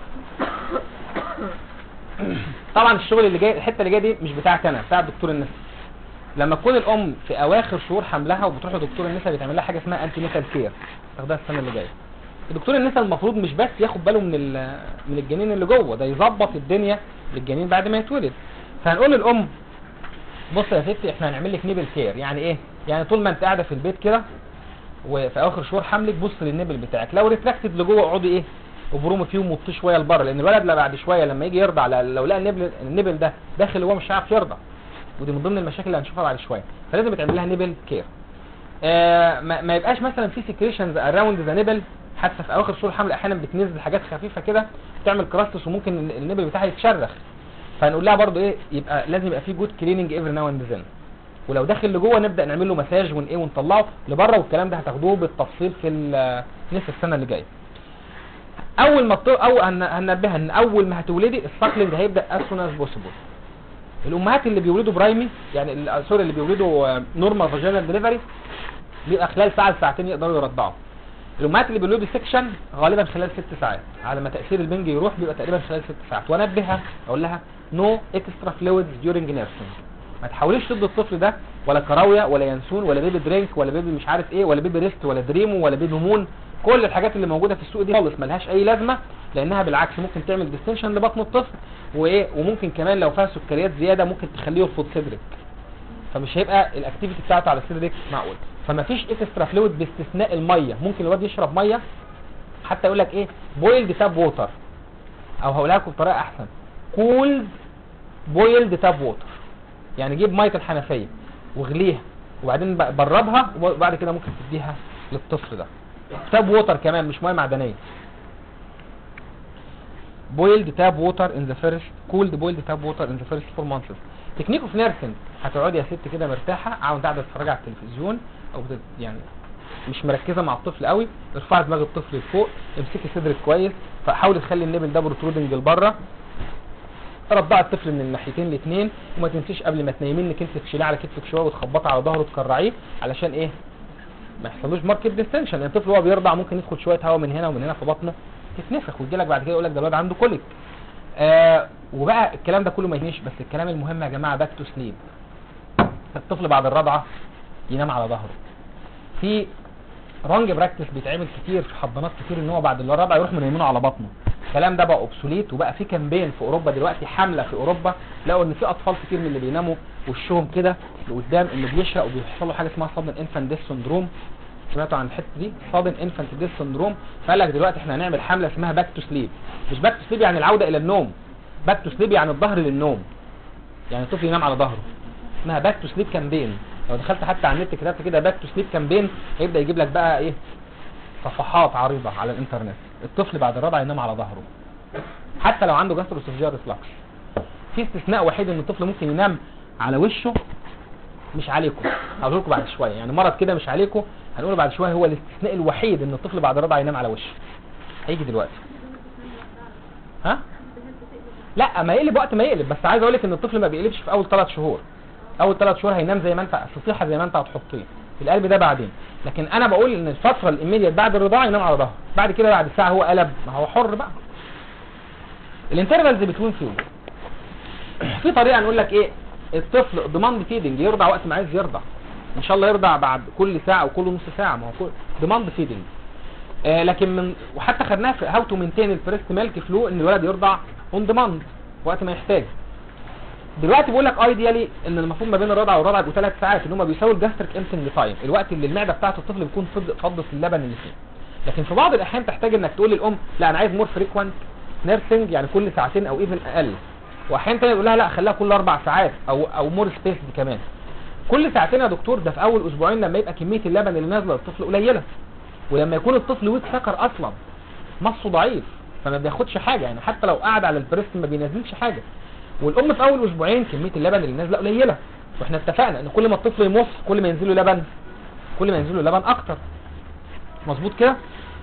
طبعا الشغل اللي جاي الحته اللي جايه دي مش بتاعتي انا بتاع الدكتور النسا لما تكون الام في اواخر شهور حملها وبتروح لدكتور النسا بيتعمل لها حاجه اسمها انتي نيتال كير تاخدها السنه اللي جايه الدكتور النسا المفروض مش بس ياخد باله من ال- من الجنين اللي جوه ده يظبط الدنيا للجنين بعد ما يتولد فهنقول للام بص يا ستي احنا هنعمل لك نيبل كير يعني ايه يعني طول ما انت قاعده في البيت كده وفي اواخر شهور حملك بص للنبل بتاعك لو ريتراكتد لجوه اقعدي ايه ابرومي فيه ومطيه شويه لبره لان الولد لا بعد شويه لما يجي يرضع ل- لو لقى النبل النبل ده داخل هو مش هيعرف يرضع ودي من ضمن المشاكل اللي هنشوفها بعد شويه فلازم يتعمل لها نيبل كير آه ما, ما يبقاش مثلا في سكريشنز اراوند ذا نيبل حتى في اواخر شهور الحمل احيانا بتنزل حاجات خفيفه كده بتعمل كراستس وممكن ال- النبل بتاعها يتشرخ فنقول لها برضو ايه يبقى لازم يبقى في جود كليننج ايفري ناو اند ذن ولو داخل لجوه نبدا نعمل له مساج ون ايه ونطلعه لبره والكلام ده هتاخدوه بالتفصيل في ال- نصف السنه اللي جايه اول ما الط- او هن- هننبهها ان اول ما هتولدي الساكلينج هيبدا as soon as possible الامهات اللي بيولدوا برايمي يعني ال- سوري اللي بيولدوا نورمال فاجينال دليفري بيبقى خلال ساعه لساعتين يقدروا يرضعوا الامهات اللي بيولدوا سكشن غالبا خلال ست ساعات على ما تاثير البنج يروح بيبقى تقريبا خلال ست ساعات وانبهها اقول لها نو اكسترا فلويدز ديورنج نيرسينج ما تحاوليش تدي الطفل ده ولا كراويه ولا ينسون ولا بيبي درينك ولا بيبي مش عارف ايه ولا بيبي ريست ولا دريمو ولا بيبي مون كل الحاجات اللي موجوده في السوق دي خالص ملهاش اي لازمه لانها بالعكس ممكن تعمل ديستنشن لبطن الطفل وايه وممكن كمان لو فيها سكريات زياده ممكن تخليه يرفض صدرك فمش هيبقى الاكتيفيتي بتاعته على صدرك معقول فما فيش اكسترا فلويد باستثناء الميه ممكن الواد يشرب ميه حتى يقول لك ايه بويلد تاب ووتر او هقولها لكم بطريقه احسن كولد بويلد تاب ووتر يعني جيب ميه الحنفيه واغليها وبعدين ب- بردها وبعد كده ممكن تديها للطفل ده تاب ووتر كمان مش ميه معدنيه boiled tap water in the first cooled boiled tap water in the first four months تكنيك اوف نيرسنج هتقعدي يا ست كده مرتاحه عاوز قاعده تتفرجي على التلفزيون او بت... يعني مش مركزه مع الطفل قوي ارفعي دماغ الطفل لفوق امسكي صدرك كويس فحاولي تخلي النبل ده بروترودنج لبره رضعي الطفل من الناحيتين الاثنين وما تنسيش قبل ما تنيميه انك انت تشيليه على كتفك شويه وتخبطي على ظهره تكرعيه علشان ايه ما يحصلوش ماركت ديستنشن يعني الطفل وهو بيرضع ممكن يدخل شويه هواء من هنا ومن هنا في بطنه تتنفخ ويجي لك بعد كده يقول لك ده الواد عنده كوليك آه وبقى الكلام ده كله ما يهمنيش بس الكلام المهم يا جماعه باك تو سليب الطفل بعد الرضعه ينام على ظهره في رانج براكتس بيتعمل كتير في حضانات كتير ان هو بعد الرضعه يروح منيمينه على بطنه الكلام ده بقى اوبسوليت وبقى في كامبين في اوروبا دلوقتي حمله في اوروبا لقوا ان في اطفال كتير من اللي بيناموا وشهم كده لقدام اللي بيشرق وبيحصل له حاجه اسمها صدمه انفانت ديث سندروم سمعتوا عن الحته دي صادم انفانت ديث سندروم فقال لك دلوقتي احنا هنعمل حمله اسمها باك تو سليب مش باك تو سليب يعني العوده الى النوم باك تو سليب يعني الظهر للنوم يعني الطفل ينام على ظهره اسمها باك تو سليب كامبين لو دخلت حتى على النت كتبت كده باك تو سليب كامبين هيبدا يجيب لك بقى ايه صفحات عريضه على الانترنت الطفل بعد الرضع ينام على ظهره حتى لو عنده جاستروسوفجيال ريفلكس في استثناء وحيد ان الطفل ممكن ينام على وشه مش عليكم هقول لكم بعد شويه يعني مرض كده مش عليكم هنقوله بعد شويه هو الاستثناء الوحيد ان الطفل بعد الرضع ينام على وشه هيجي دلوقتي ها لا ما يقلب وقت ما يقلب بس عايز اقول لك ان الطفل ما بيقلبش في اول ثلاث شهور اول ثلاث شهور هينام زي ما انت الصفيحه زي ما انت هتحطيه القلب ده بعدين لكن انا بقول ان الفتره الاميديت بعد الرضاعه ينام على ظهره بعد كده بعد ساعه هو قلب ما هو حر بقى الانترفالز بتوين فيهم في طريقه نقول لك ايه الطفل ضمان فيدنج يرضع وقت ما عايز يرضع ان شاء الله يرضع بعد كل ساعه او كل نص ساعه ما هو كل ضمان فيدنج آه لكن من وحتى خدناها في هاو تو مينتين البريست ميلك فلو ان الولد يرضع اون ديماند وقت ما يحتاج دلوقتي بيقول لك ايديالي ان المفروض ما بين الرضع والرضع يبقوا ثلاث ساعات ان هم بيساووا الجاستريك امتنج تايم الوقت اللي المعده بتاعت الطفل بيكون فض- فضت اللبن اللي فيه لكن في بعض الاحيان تحتاج انك تقول للام لا انا عايز مور فريكوانت نيرسنج يعني كل ساعتين او ايفن اقل واحيان تاني يقول لها لا خليها كل اربع ساعات او او مور سبيس كمان كل ساعتين يا دكتور ده في اول اسبوعين لما يبقى كميه اللبن اللي نازله للطفل قليله ولما يكون الطفل ويك سكر اصلا مصه ضعيف فما بياخدش حاجه يعني حتى لو قعد على البريست ما بينزلش حاجه والام في اول اسبوعين كميه اللبن اللي نازله قليله واحنا اتفقنا ان كل ما الطفل يمص كل ما ينزل له لبن كل ما ينزل له لبن اكتر مظبوط كده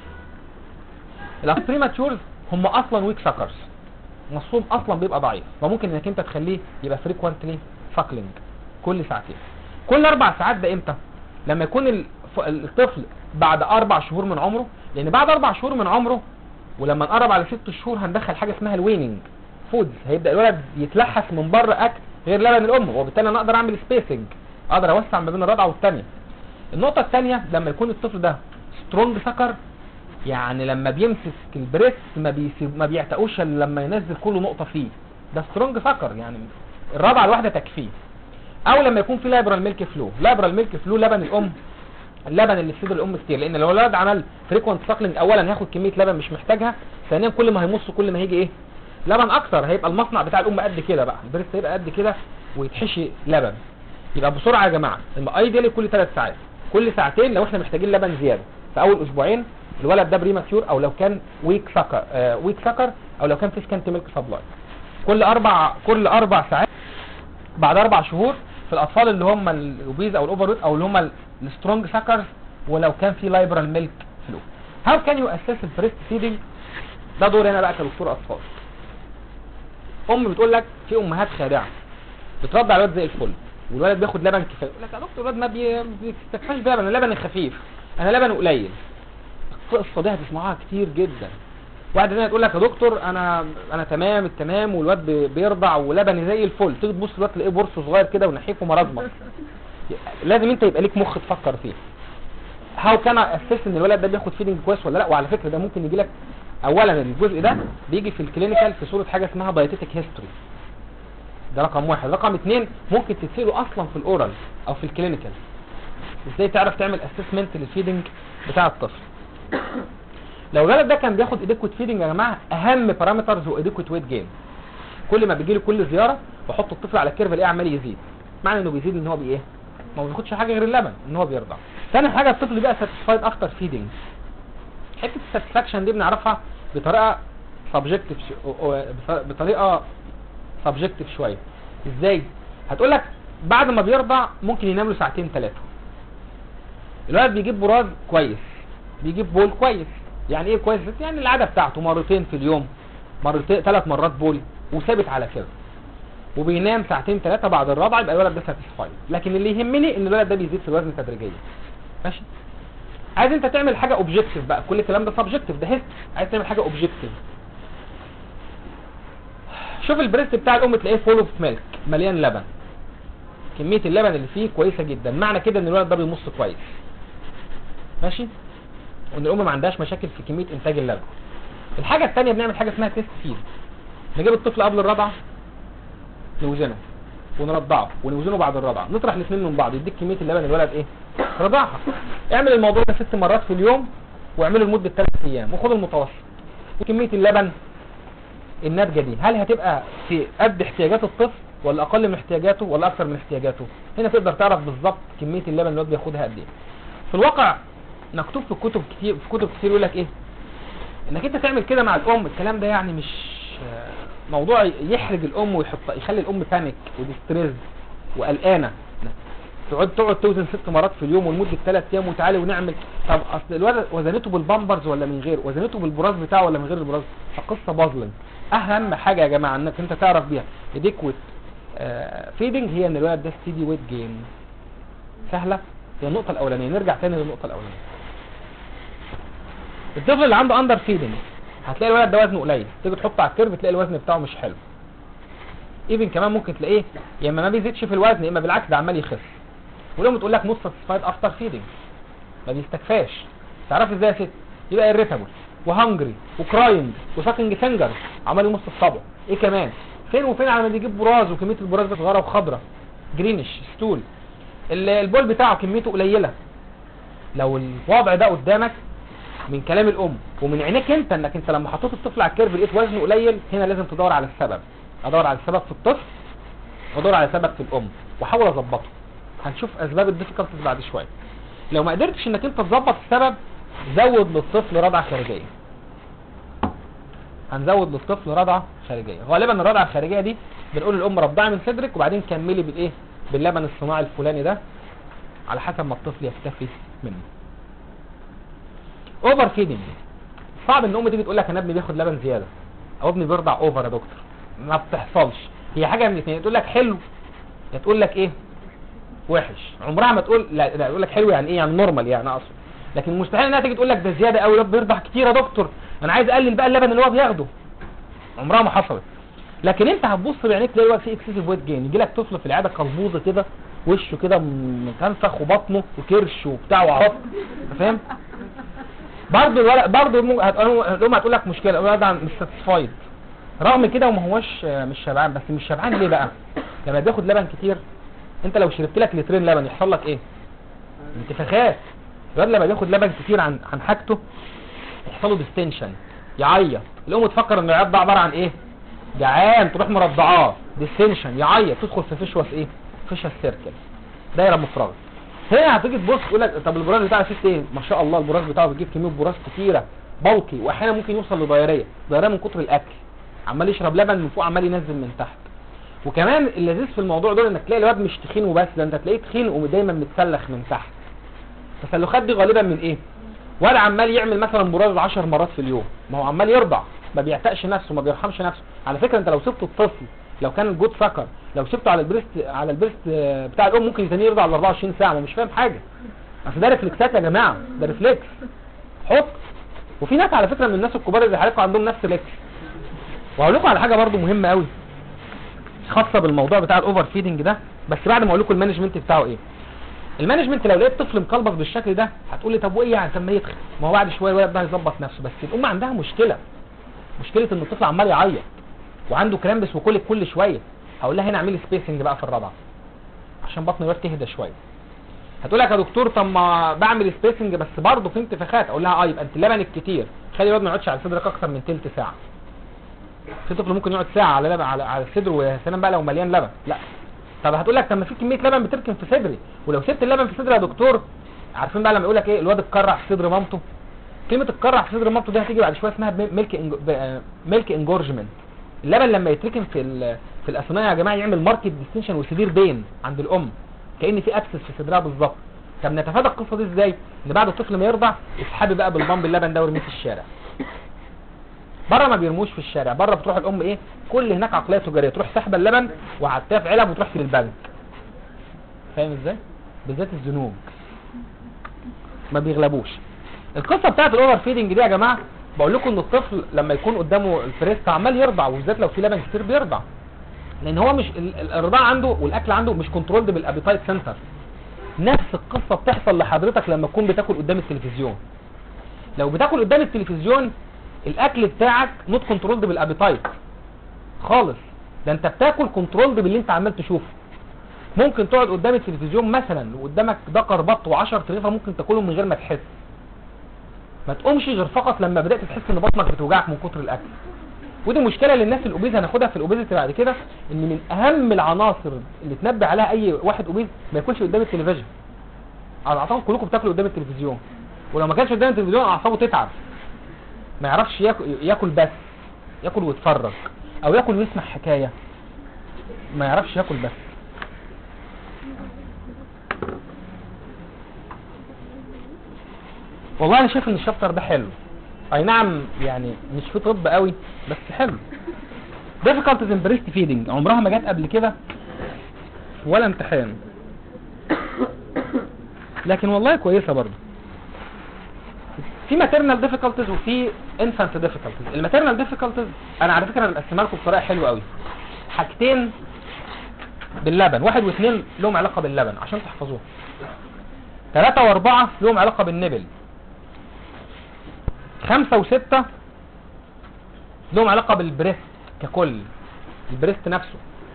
الابريماتشورز هم اصلا ويك سكرز مصهم اصلا بيبقى ضعيف فممكن انك انت تخليه يبقى فريكوانتلي ساكلينج كل ساعتين كل اربع ساعات ده امتى لما يكون الف- الطفل بعد اربع شهور من عمره لان بعد اربع شهور من عمره ولما نقرب على ست شهور هندخل حاجه اسمها الويننج فودز هيبدا الولد يتلحس من بره اكل غير لبن الام وبالتالي انا اقدر اعمل سبيسنج اقدر اوسع ما بين الرضعه والثانيه النقطه الثانيه لما يكون الطفل ده سترونج سكر يعني لما بيمسك البريست ما بيسيب ما بيعتقوش الا لما ينزل كل نقطه فيه ده سترونج سكر يعني الرضعه الواحده تكفيه او لما يكون في لابرال ميلك فلو لابرال ميلك فلو لبن الام اللبن اللي في صدر الام كتير لان لو الولد عمل فريكوانت ساكلينج اولا هياخد كميه لبن مش محتاجها ثانيا كل ما هيمص كل ما هيجي ايه لبن اكتر هيبقى المصنع بتاع الام قد كده بقى البريست هيبقى قد كده ويتحشي لبن يبقى بسرعه يا جماعه يبقى ايديالي كل ثلاث ساعات كل ساعتين لو احنا محتاجين لبن زياده في اول اسبوعين الولد ده بريماتيور او لو كان ويك سكر آه ويك سكر او لو كان فيش كانت ميلك سبلاي كل اربع كل اربع ساعات بعد اربع شهور في الاطفال اللي هم الاوبيز او الاوفر او اللي هم السترونج سكرز ولو كان في لايبرال ميلك فلو هاو كان يو اسس البريست فيدنج ده دور هنا بقى كدكتور اطفال ام بتقول لك في امهات خادعه بترضع الولد زي الفل والولد بياخد لبن كفايه يقول لك يا دكتور الولد ما بي- بيستكفاش بلبن انا لبن خفيف انا لبن قليل القصه دي هتسمعوها كتير جدا واحده تانية تقول لك يا دكتور انا انا تمام التمام والواد بي- بيرضع ولبني زي الفل تيجي تبص الواد تلاقيه برص صغير كده ونحيف ومرضمه لازم انت يبقى ليك مخ تفكر فيه هاو كان اسس ان الولد ده بياخد فيدنج كويس ولا لا وعلى فكره ده ممكن يجي لك اولا الجزء ده بيجي في الكلينيكال في صوره حاجه اسمها دايتيتك هيستوري ده رقم واحد رقم اتنين ممكن تتسأله اصلا في الاورال او في الكلينيكال ازاي تعرف تعمل اسسمنت للفيدنج بتاع الطفل لو الولد ده كان بياخد اديكوت فيدنج يا جماعه اهم بارامترز هو اديكوت ويت جين كل ما بيجي له كل زياره بحط الطفل على الكيرف الاقيه عمال يزيد معنى انه بيزيد ان هو بايه ما بياخدش حاجه غير اللبن ان هو بيرضع ثاني حاجه الطفل بقى ساتيسفايد افتر فيدنج حته الساتسفاكشن دي بنعرفها بطريقه سبجكتيف بطريقه سبجكتيف شويه ازاي هتقول لك بعد ما بيرضع ممكن ينام له ساعتين ثلاثه الولد بيجيب براز كويس بيجيب بول كويس يعني ايه كويس يعني العاده بتاعته مرتين في اليوم مرتين ثلاث مرات بول وثابت على كده وبينام ساعتين ثلاثه بعد الرضع يبقى الولد ده ساتيسفايد لكن اللي يهمني ان الولد ده بيزيد في الوزن تدريجيا ماشي عايز انت تعمل حاجه اوبجكتيف بقى كل الكلام ده سبجكتيف ده هيست عايز تعمل حاجه اوبجكتيف شوف البريست بتاع الام تلاقيه فول اوف ميلك مليان لبن كميه اللبن اللي فيه كويسه جدا معنى كده ان الولد ده بيمص كويس ماشي وان الام ما عندهاش مشاكل في كميه انتاج اللبن الحاجه الثانيه بنعمل حاجه اسمها تيست فيد نجيب الطفل قبل الرضعه نوزنه ونرضعه ونوزنه بعد الرضعه نطرح الاثنين من بعض يديك كميه اللبن الولد ايه رضعها اعمل الموضوع ده ست مرات في اليوم واعمله لمده ثلاث ايام وخد المتوسط وكميه اللبن الناتجه دي هل هتبقى في قد احتياجات الطفل ولا اقل من احتياجاته ولا اكثر من احتياجاته هنا تقدر تعرف بالظبط كميه اللبن اللي الواد بياخدها قد ايه في الواقع مكتوب في الكتب كتير في كتب كتير يقول لك ايه انك انت تعمل كده مع الام الكلام ده يعني مش آه، موضوع يحرج الام ويحط يخلي الام بانيك وديستريس وقلقانه تقعد تقعد توزن ست مرات في اليوم ولمده ثلاث ايام وتعالي ونعمل طب اصل الولد وزنته بالبامبرز ولا من غير وزنته بالبراز بتاعه ولا من غير البراز فقصه بازلنج اهم حاجه يا جماعه انك انت تعرف بيها اديكويت فيدنج هي ان الولد ده ستيدي ويت جين سهله هي النقطه الاولانيه نرجع تاني للنقطه الاولانيه الطفل اللي عنده اندر فيدنج هتلاقي الولد ده وزنه قليل تيجي تحطه على الكيرف تلاقي الوزن بتاعه مش حلو ايفن كمان ممكن تلاقيه يا اما ما بيزيدش في الوزن يا اما بالعكس ده عمال يخس ولما تقول لك نص ساتيسفايد افتر فيدنج ما بيستكفاش تعرف ازاي يا ست يبقى irritable وهنجري وكراينج وساكنج فينجر عمال يمص في صبعه ايه كمان فين وفين على ما بيجيب براز وكميه البراز بقت صغيره وخضراء جرينش ستول ال- البول بتاعه كميته قليله لو الوضع ده قدامك من كلام الام ومن عينيك انت انك انت لما حطيت الطفل على الكيرف لقيت وزنه قليل هنا لازم تدور على السبب ادور على السبب في الطفل وادور على السبب في الام واحاول اظبطه هنشوف اسباب الديفيكالتيز بعد شويه لو ما قدرتش انك انت تظبط السبب زود للطفل رضعه خارجيه هنزود للطفل رضعه خارجيه غالبا الرضعه الخارجيه دي بنقول للام رضعي من صدرك وبعدين كملي بالايه باللبن الصناعي الفلاني ده على حسب ما الطفل يكتفي منه اوفر فيدنج صعب ان ام تيجي تقول لك انا ابني بياخد لبن زياده او ابني بيرضع اوفر يا دكتور ما بتحصلش هي حاجه من الاثنين تقول لك حلو يا تقول لك ايه وحش عمرها ما تقول لا لا تقول لك حلو يعني ايه يعني نورمال يعني اقصد لكن مستحيل انها تيجي تقول لك ده زياده قوي الواد بيرضع كتير يا دكتور انا عايز اقلل بقى اللبن اللي هو بياخده عمرها ما حصلت لكن انت هتبص بعينيك تلاقي الواد فيه اكسسيف ويت جين يجي لك طفل في العياده قلبوزه كده وشه كده مكنفخ وبطنه وكرش وبتاع وعرض فاهم برضه الولد برضه مو- هت- الام هتقول لك مشكله الولد ده مش ساتسفايد رغم كده وما هوش آه، مش شبعان بس مش شبعان ليه بقى لما بياخد لبن كتير انت لو شربت لك لترين لبن يحصل لك ايه انتفاخات الولد لما بياخد لبن كتير عن عن حاجته يحصل له ديستنشن يعيط الام تفكر ان العياط ده عباره عن ايه جعان تروح مرضعاه ديستنشن يعيط تدخل في فشوه ايه فشوه السيركل دايره مفرغه هنا هتيجي تبص تقول لك طب البراز بتاع الست ايه ما شاء الله البراز بتاعه بيجيب كميه براز كتيره بلقي واحيانا ممكن يوصل لدايريه دايريه من كتر الاكل عمال يشرب لبن من فوق عمال ينزل من تحت وكمان اللذيذ في الموضوع دول انك تلاقي الواد مش تخين وبس ده انت تلاقيه تخين ودايما متسلخ من تحت التسلخات دي غالبا من ايه ولا عمال يعمل مثلا براز 10 مرات في اليوم ما هو عمال يرضع ما بيعتقش نفسه ما بيرحمش نفسه على فكره انت لو سبت الطفل لو كان الجود سكر لو سبته على البريست على البريست آه، بتاع الام ممكن يتنيه يرضع ال 24 ساعه ما مش فاهم حاجه اصل ده ريفلكسات يا جماعه ده ريفلكس حط وفي ناس على فكره من الناس الكبار اللي حضراتكم عندهم نفس ريفلكس وهقول لكم على حاجه برضو مهمه قوي خاصه بالموضوع بتاع الاوفر فيدنج ده بس بعد ما اقول لكم المانجمنت بتاعه ايه المانجمنت لو لقيت طفل مقلبك بالشكل ده هتقول لي طب وايه يعني طب ما يدخل ما هو بعد شويه الولد ده هيظبط نفسه بس الام عندها مشكله مشكله ان الطفل عمال يعيط وعنده كرامبس وكل كل شويه هقول لها هنا اعملي سبيسنج بقى في الرضعه عشان بطن الولد تهدى شويه هتقول لك يا دكتور طب ما بعمل سبيسنج بس برضه في انتفاخات اقول لها اه يبقى انت لبنك كتير خلي الواد ما يقعدش على صدرك اكتر من تلت ساعه في طفل ممكن يقعد ساعه على لبن على على صدره ويا سلام بقى لو مليان لبن لا طب هتقول لك طب ما في كميه لبن بتركن في صدري ولو سبت اللبن في صدري يا دكتور عارفين بقى لما يقول لك ايه الواد اتكرع في صدر مامته كلمه اتكرع في صدر مامته دي هتيجي بعد شويه اسمها ميلك إنج... ميلك انجورجمنت اللبن لما يتركن في ال... في الاثناء يا جماعه يعمل ماركت ديستنشن وسيفير بين عند الام كان في ابسس في صدرها بالظبط طب نتفادى القصه دي ازاي ان بعد الطفل ما يرضع اسحبي بقى بالبامب اللبن ده وارميه في الشارع بره ما بيرموش في الشارع بره بتروح الام ايه كل هناك عقليه تجاريه تروح سحبه اللبن وحطاه في علب وتروح في البنك فاهم ازاي بالذات الزنوج ما بيغلبوش القصه بتاعت الاوفر فيدنج دي يا جماعه بقول لكم ان الطفل لما يكون قدامه الفريسك عمال يرضع وبالذات لو في لبن كتير بيرضع لان هو مش ال- ال- الرضاعه عنده والاكل عنده مش كنترولد بالابيتايت سنتر نفس القصه بتحصل لحضرتك لما تكون بتاكل قدام التلفزيون لو بتاكل قدام التلفزيون الاكل بتاعك نوت كنترولد بالابيتايت خالص ده انت بتاكل كنترولد باللي انت عمال تشوفه ممكن تقعد قدام التلفزيون مثلا وقدامك دكر بط و10 رغيفه ممكن تاكلهم من غير ما تحس ما تقومش غير فقط لما بدات تحس ان بطنك بتوجعك من كتر الاكل ودي مشكله للناس الاوبيز هناخدها في الاوبيزيتي بعد كده ان من اهم العناصر اللي تنبه عليها اي واحد اوبيز ما ياكلش قدام التلفزيون على اعتقد كلكم بتاكلوا قدام التلفزيون ولو ما كانش قدام التلفزيون اعصابه تتعب ما يعرفش ياكل, ياكل بس ياكل ويتفرج او ياكل ويسمع حكايه ما يعرفش ياكل بس والله انا شايف ان الشابتر ده حلو اي نعم يعني مش في طب قوي بس حلو difficulties in breast feeding عمرها ما جت قبل كده ولا امتحان لكن والله كويسه برضه في maternal difficulties وفي infant difficulties الماتيرنال difficulties انا على فكره انا مقسمها لكم بطريقه حلوه قوي حاجتين باللبن واحد واثنين لهم علاقه باللبن عشان تحفظوها ثلاثة واربعة لهم علاقة بالنبل خمسة وستة لهم علاقة بالبريست ككل البريست نفسه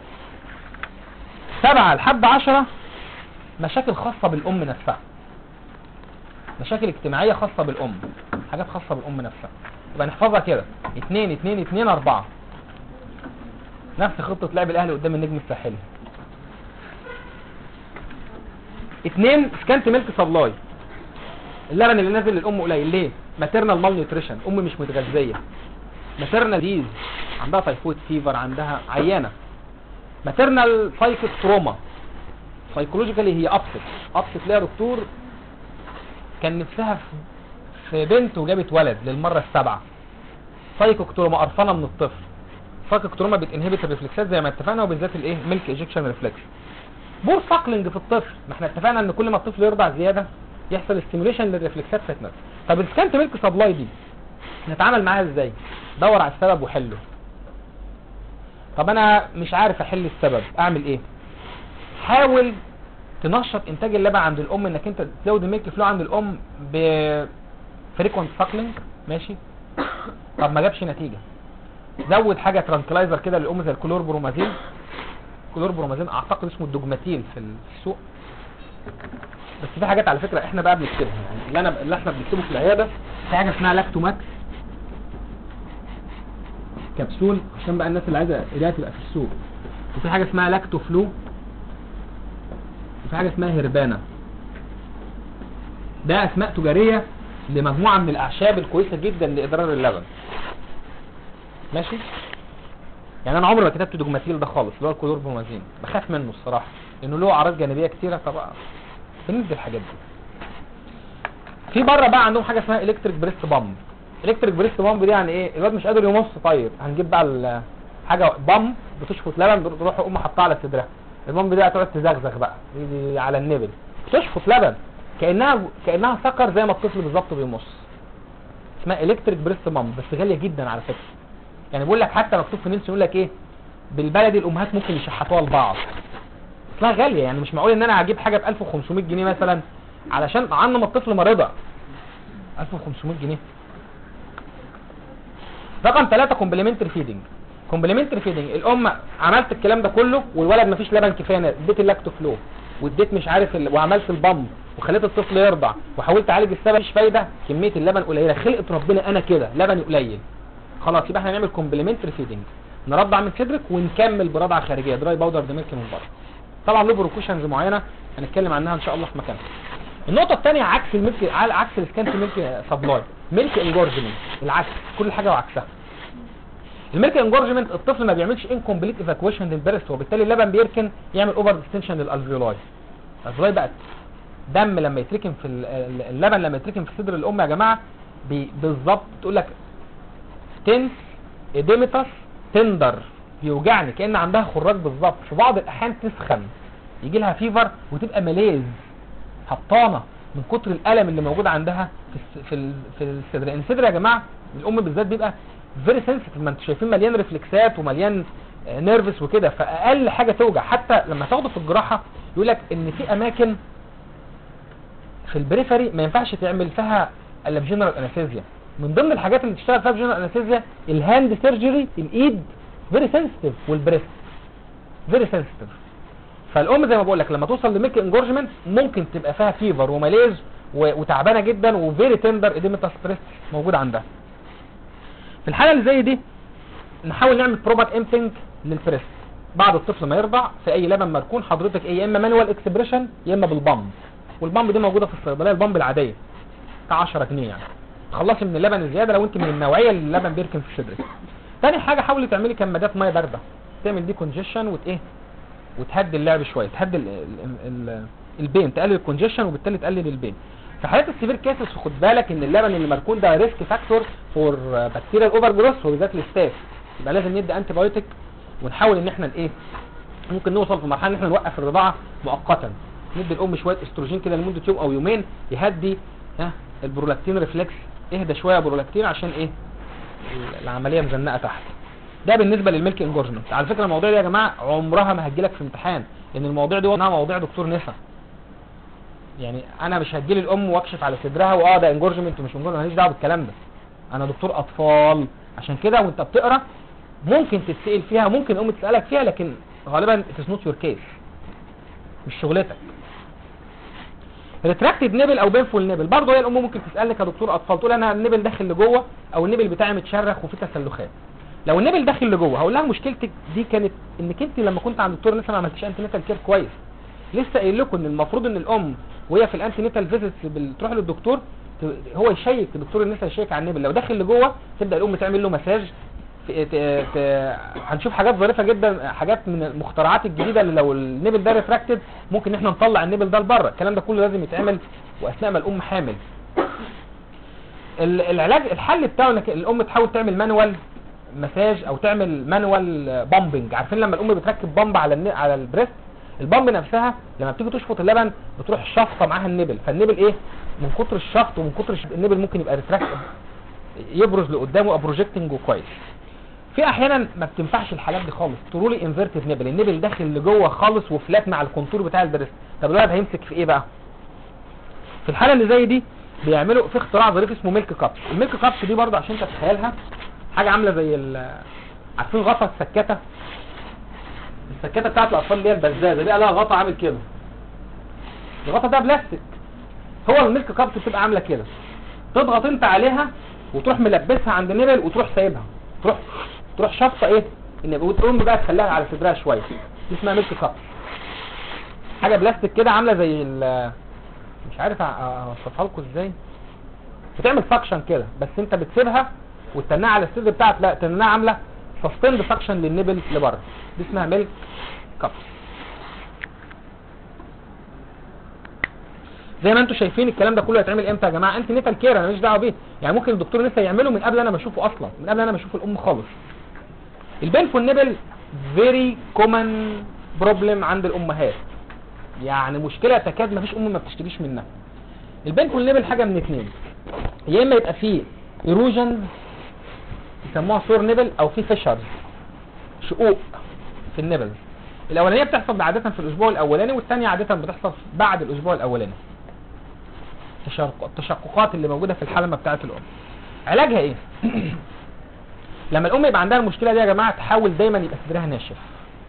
سبعة لحد عشرة مشاكل خاصة بالأم نفسها مشاكل اجتماعية خاصة بالأم حاجات خاصة بالأم نفسها يبقى نحفظها كده اتنين اتنين اتنين أربعة نفس خطة لعب الأهلي قدام النجم الساحلي اتنين سكانت ميلك سبلاي اللبن اللي نازل للأم قليل ليه؟ ماتيرنال مال نيوتريشن أم مش متغذية ماتيرنال ديز عندها تايفويد فيفر عندها عيانة ماتيرنال سايكيك تروما سايكولوجيكالي هي ابسط ابسط ليها دكتور كان نفسها في- في بنت وجابت ولد للمره السابعه سايكوك تروما قرفانه من الطفل سايكوك تروما بتنهبت الريفلكسات زي ما اتفقنا وبالذات الايه ميلك ايجكشن ريفلكس بور ساكلينج في الطفل ما احنا اتفقنا ان كل ما الطفل يرضع زياده يحصل ستيميوليشن للريفلكسات فتنس طب السكانت ميلك سبلاي دي نتعامل معاها ازاي دور على السبب وحله طب انا مش عارف احل السبب اعمل ايه حاول تنشط انتاج اللبن عند الام انك انت تزود الميلك فلو عند الام ب فريكوانت ساكلينج ماشي طب ما جابش نتيجه زود حاجه ترانكلايزر كده للام زي الكلور برومازين كلور برومازين اعتقد اسمه الدوجماتيل في السوق بس في حاجات على فكره احنا بقى بنكتبها يعني اللي انا اللي احنا بنكتبه في العياده في حاجه اسمها لاكتوماكس كبسول عشان بقى الناس اللي عايزه ايديها تبقى في السوق وفي حاجه اسمها لاكتو فلو وفي حاجه اسمها هربانا ده اسماء تجاريه لمجموعه من الاعشاب الكويسه جدا لاضرار اللبن ماشي يعني انا عمري ما كتبت دوجماتيل ده خالص اللي هو الكلوربرومازين بخاف منه الصراحه لانه له اعراض جانبيه كتيره طب بندي الحاجات دي في بره بقى عندهم حاجه اسمها الكتريك بريست بامب الكتريك بريست بامب دي يعني ايه الواد مش قادر يمص طيب هنجيب بقى ال- حاجه بامب بتشفط لبن تروح ام حطها على صدرها البامب دي هتقعد تزغزغ بقى دي, دي على النبل بتشفط لبن كانها كانها سكر زي ما الطفل بالظبط بيمص اسمها الكتريك بريست بامب بس غاليه جدا على فكره يعني بيقول لك حتى مكتوب في نيلسون يقول لك ايه بالبلدي الامهات ممكن يشحطوها لبعض اصلها غاليه يعني مش معقول ان انا هجيب حاجه ب 1500 جنيه مثلا علشان عنه ما الطفل ما رضع 1500 جنيه رقم ثلاثة كومبلمنتري فيدنج كومبلمنتري فيدنج الام عملت الكلام ده كله والولد مفيش لبن كفايه اديت اللاكتو فلو واديت مش عارف ال... وعملت البامب وخليت الطفل يرضع وحاولت اعالج السبب مش فايده كميه اللبن قليله خلقت ربنا انا كده لبن قليل خلاص يبقى احنا نعمل كومبلمنتري فيدنج نرضع من صدرك ونكمل برضعه خارجيه دراي باودر ده ميلك من بره طبعا له بروكوشنز معينه هنتكلم عنها ان شاء الله في مكانها النقطة الثانية عكس الميلك على عكس السكانت ميلك سبلاي ميلك انجورجمنت العكس كل حاجة وعكسها الميلك انجورجمنت الطفل ما بيعملش انكمبليت ايفاكويشن للبرست وبالتالي اللبن بيركن يعمل اوفر ديستنشن للالفيولاي الالفيولاي بقت دم لما يتركن في ال- ال- اللبن لما يتركن في صدر الام يا جماعه بي- بالظبط تقول لك تنس اديمتس تندر بيوجعني كان عندها خراج بالظبط في بعض الاحيان تسخن يجي لها فيفر وتبقى ملاذ هبطانه من كتر الالم اللي موجود عندها في الس- في ال- في الصدر لان الصدر يا جماعه الام بالذات بيبقى فيري سنسيتيف ما انتوا شايفين مليان ريفلكسات ومليان نيرفس وكده فاقل حاجه توجع حتى لما تاخده في الجراحه يقول لك ان في اماكن في البريفري ما ينفعش تعمل فيها الا بجنرال انستيزيا من ضمن الحاجات اللي تشتغل فيها بجنرال انستيزيا الهاند سيرجري الايد فيري سنسيتيف والبريست فيري سنسيتيف فالام زي ما بقول لك لما توصل لميك انجورجمنت ممكن تبقى فيها فيفر وماليز و- وتعبانه جدا وفيري تندر اديمتاس بريست موجود عندها في الحاله اللي زي دي نحاول نعمل بروبر امتنج للبريست بعد الطفل ما يرضع في اي لبن مركون حضرتك ايه يا اما مانوال اكسبريشن يا اما بالبامب والبامب دي موجوده في الصيدليه البامب العاديه بتاع 10 جنيه يعني تخلصي من اللبن الزياده لو انت من النوعيه اللي اللبن بيركن في صدرك تاني حاجه حاولي تعملي كمادات ميه بارده تعمل دي كونجيشن وت ايه وتهدي اللعب شويه تهدي ال- ال- ال- البين تقلل الكونجيشن وبالتالي تقلل البين في حالات السيفير كيسز خد بالك ان اللبن اللي مركون ده ريسك فاكتور فور بكتيريا الاوفر جروث وبالذات الستاف يبقى لازم ندي انتي بايوتيك ونحاول ان احنا ايه ممكن نوصل في مرحله ان احنا نوقف الرضاعه مؤقتا ندي الام شويه استروجين كده لمده يوم او يومين يهدي ها البرولاكتين ريفلكس اهدى شويه يا برولاكتين عشان ايه العمليه مزنقه تحت ده بالنسبه للميلك انجورجمنت على فكره المواضيع دي يا جماعه عمرها ما هتجيلك في امتحان لان المواضيع دي انها مواضيع دكتور نسا يعني انا مش هديلي الام واكشف على صدرها واه ده انجورجمنت ومش انجورجمنت ماليش دعوه بالكلام ده انا دكتور اطفال عشان كده وانت بتقرا ممكن تتسال فيها ممكن الام تسالك فيها لكن غالبا اتس نوت يور كيس مش شغلتك ريتراكتد نيبل او بينفول نيبل برضه هي الام ممكن تسالك يا دكتور اطفال تقول انا النيبل داخل لجوه او النيبل بتاعي متشرخ وفيه تسلخات لو النيبل داخل لجوه هقول لها مشكلتك دي كانت انك انت لما كنت عند الدكتور لسه ما عملتيش انتي نيتال كير كويس لسه قايل لكم ان المفروض ان الام وهي في الانتي نيتال فيزيتس بتروح للدكتور ت- هو يشيك دكتور النساء يشيك على النبل لو داخل لجوه تبدا الام تعمل له مساج في- ت- ت- هنشوف حاجات ظريفه جدا حاجات من المخترعات الجديده اللي لو النبل ده ريتراكتد ممكن ان احنا نطلع النبل ده لبره الكلام ده كله لازم يتعمل واثناء ما الام حامل ال- العلاج الحل بتاعه انك الام تحاول تعمل مانوال مساج او تعمل مانوال بامبنج عارفين لما الام بتركب بامب على الن- على البريست البامب نفسها لما بتيجي تشفط اللبن بتروح شافطه معاها النبل فالنبل ايه من كتر الشفط ومن كتر الش- النبل ممكن يبقى ريتراكت يبرز لقدامه يبقى بروجيكتنج كويس في احيانا ما بتنفعش الحالات دي خالص ترولي انفيرتد نبل النبل داخل لجوه خالص وفلات مع الكونتور بتاع البريست طب الولد هيمسك في ايه بقى في الحاله اللي زي دي بيعملوا في اختراع ظريف اسمه ميلك كابس الميلك كابس دي برضه عشان تتخيلها حاجه عامله زي ال- عارفين غطا السكته السكته بتاعت الاطفال اللي هي البزازه دي لها غطا عامل كده الغطا ده بلاستيك هو الميلك كابس بتبقى عامله كده تضغط انت عليها وتروح ملبسها عند نبل وتروح سايبها تروح تروح شفطه ايه النبل وتقوم بقى تخليها على صدرها شويه دي اسمها ميلك كابس حاجه بلاستيك كده عامله زي ال مش عارف أ- اوصفها لكم ازاي بتعمل سكشن كده بس انت بتسيبها وتستناها على الصدر بتاعك لا تستناها عامله سستند سكشن للنبل لبره دي اسمها ميلك كابس زي ما انتم شايفين الكلام ده كله هيتعمل امتى يا جماعه انت نيتال كير انا ماليش دعوه بيه يعني ممكن الدكتور لسه يعمله من قبل انا ما اشوفه اصلا من قبل انا ما اشوف الام خالص البين نيبل فيري كومن بروبلم عند الامهات يعني مشكله تكاد ما فيش ام ما بتشتكيش منها البين نيبل حاجه من اتنين يا اما يبقى فيه ايروجنز يسموها سور نيبل او في فيشرز شقوق في النبل الاولانيه بتحصل عاده في الاسبوع الاولاني والثانيه عاده بتحصل بعد الاسبوع الاولاني التشقق- التشققات اللي موجوده في الحلمه بتاعه الام علاجها ايه لما الام يبقى عندها المشكله دي يا جماعه تحاول دايما يبقى صدرها ناشف